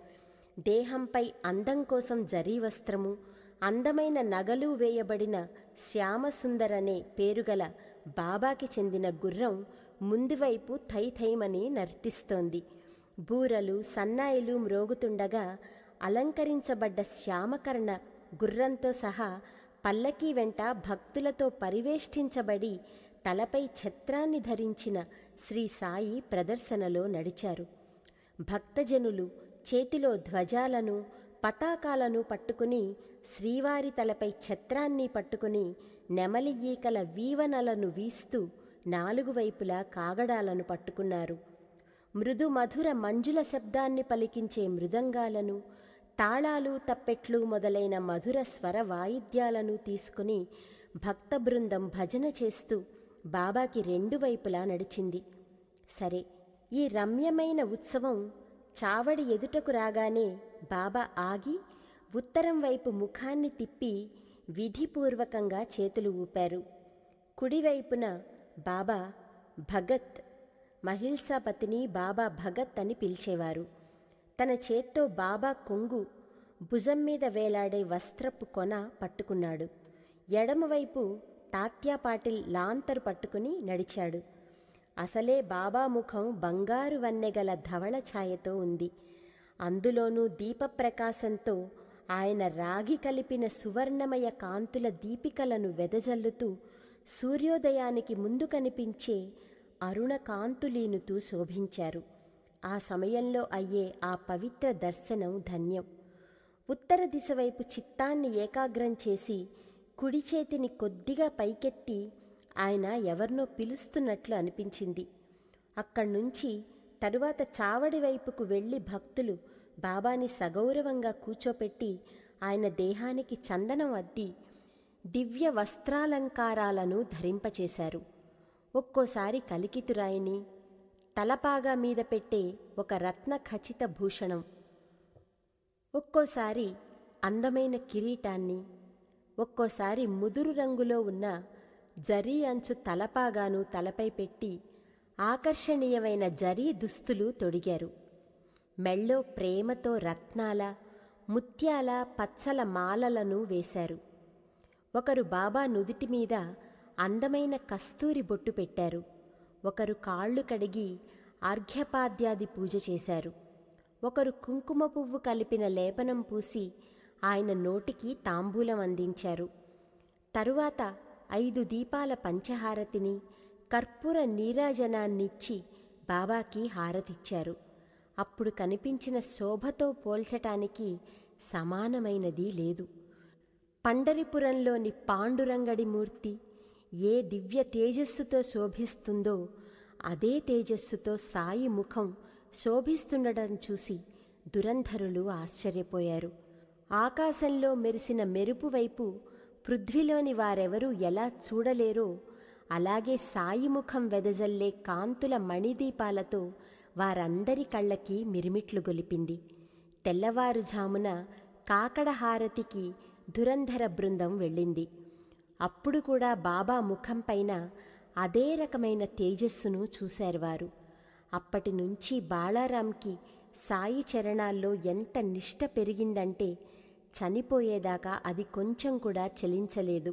దేహంపై అందం కోసం జరీ వస్త్రము అందమైన నగలు వేయబడిన శ్యామసుందరనే పేరుగల బాబాకి చెందిన గుర్రం ముందువైపు థైథైమని నర్తిస్తోంది బూరలు సన్నాయిలు మ్రోగుతుండగా అలంకరించబడ్డ శ్యామకర్ణ గుర్రంతో సహా పల్లకీ వెంట భక్తులతో పరివేష్టించబడి తలపై ఛత్రాన్ని ధరించిన శ్రీ సాయి ప్రదర్శనలో నడిచారు భక్తజనులు చేతిలో ధ్వజాలను పతాకాలను పట్టుకుని శ్రీవారి తలపై ఛత్రాన్ని పట్టుకుని నెమలి ఈకల వీవనలను వీస్తూ నాలుగు వైపులా కాగడాలను పట్టుకున్నారు మృదు మధుర మంజుల శబ్దాన్ని పలికించే మృదంగాలను తాళాలు తప్పెట్లు మొదలైన మధుర స్వర వాయిద్యాలను తీసుకుని భక్త బృందం భజన చేస్తూ బాబాకి రెండు వైపులా నడిచింది సరే ఈ రమ్యమైన ఉత్సవం చావడి ఎదుటకు రాగానే బాబా ఆగి ఉత్తరం వైపు ముఖాన్ని తిప్పి విధిపూర్వకంగా చేతులు ఊపారు కుడివైపున బాబా భగత్ మహిల్సాపతిని బాబా భగత్ అని పిలిచేవారు తన చేత్తో బాబా కొంగు భుజం మీద వేలాడే వస్త్రపు కొన పట్టుకున్నాడు ఎడమవైపు తాత్యా పాటిల్ లాంతరు పట్టుకుని నడిచాడు అసలే బాబా ముఖం బంగారు వన్నెగల ధవళ ఛాయతో ఉంది అందులోనూ దీపప్రకాశంతో ఆయన రాగి కలిపిన సువర్ణమయ కాంతుల దీపికలను వెదజల్లుతూ సూర్యోదయానికి ముందు కనిపించే అరుణ కాంతులీనుతూ శోభించారు ఆ సమయంలో అయ్యే ఆ పవిత్ర దర్శనం ధన్యం ఉత్తర దిశ వైపు చిత్తాన్ని ఏకాగ్రం చేసి కుడి చేతిని కొద్దిగా పైకెత్తి ఆయన ఎవరినో పిలుస్తున్నట్లు అనిపించింది అక్కడ్నుంచి తరువాత చావడి వైపుకు వెళ్ళి భక్తులు బాబాని సగౌరవంగా కూర్చోపెట్టి ఆయన దేహానికి చందనం అద్ది దివ్య వస్త్రాలంకారాలను ధరింపచేశారు ఒక్కోసారి కలికితురాయిని తలపాగా మీద పెట్టే ఒక రత్న ఖచిత భూషణం ఒక్కోసారి అందమైన కిరీటాన్ని ఒక్కోసారి ముదురు రంగులో ఉన్న జరీ అంచు తలపాగాను తలపై పెట్టి ఆకర్షణీయమైన జరీ దుస్తులు తొడిగారు మెళ్ళో ప్రేమతో రత్నాల ముత్యాల పచ్చల మాలలను వేశారు ఒకరు బాబా నుదిటి మీద అందమైన కస్తూరి బొట్టు పెట్టారు ఒకరు కాళ్ళు కడిగి అర్ఘ్యపాద్యాది పూజ చేశారు ఒకరు కుంకుమ పువ్వు కలిపిన లేపనం పూసి ఆయన నోటికి తాంబూలం అందించారు తరువాత ఐదు దీపాల పంచహారతిని కర్పూర నీరాజనాన్నిచ్చి బాబాకి హారతిచ్చారు అప్పుడు కనిపించిన శోభతో పోల్చటానికి సమానమైనది లేదు పండరిపురంలోని పాండురంగడి మూర్తి ఏ దివ్య తేజస్సుతో శోభిస్తుందో అదే తేజస్సుతో సాయి ముఖం శోభిస్తుండడం చూసి దురంధరులు ఆశ్చర్యపోయారు ఆకాశంలో మెరిసిన మెరుపు వైపు పృథ్వీలోని వారెవరూ ఎలా చూడలేరో అలాగే సాయి ముఖం వెదజల్లే కాంతుల మణిదీపాలతో వారందరి కళ్ళకి మిరిమిట్లు గొలిపింది తెల్లవారుజామున కాకడహారతికి దురంధర బృందం వెళ్ళింది అప్పుడు కూడా బాబా ముఖంపైన అదే రకమైన తేజస్సును చూశారు వారు అప్పటి నుంచి బాళారాంకి సాయి చరణాల్లో ఎంత నిష్ట పెరిగిందంటే చనిపోయేదాకా అది కొంచెం కూడా చలించలేదు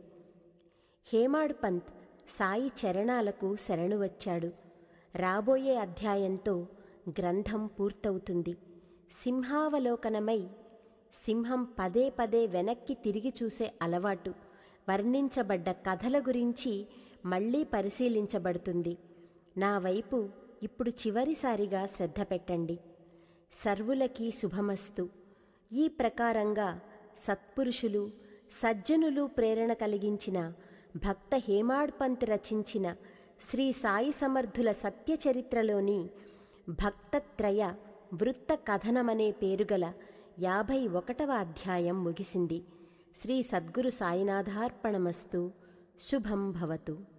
హేమాడ్ పంత్ సాయి చరణాలకు శరణు వచ్చాడు రాబోయే అధ్యాయంతో గ్రంథం పూర్తవుతుంది సింహావలోకనమై సింహం పదే పదే వెనక్కి తిరిగి చూసే అలవాటు వర్ణించబడ్డ కథల గురించి మళ్ళీ పరిశీలించబడుతుంది నా వైపు ఇప్పుడు చివరిసారిగా శ్రద్ధ పెట్టండి సర్వులకి శుభమస్తు ఈ ప్రకారంగా సత్పురుషులు సజ్జనులు ప్రేరణ కలిగించిన భక్త హేమాడ్ పంత్ రచించిన శ్రీ సాయి సమర్థుల సత్యచరిత్రలోని భక్తత్రయ వృత్త కథనమనే పేరుగల యాభై ఒకటవ అధ్యాయం ముగిసింది శ్రీ సద్గురు సాయినాథార్పణమస్తు శుభం భవతు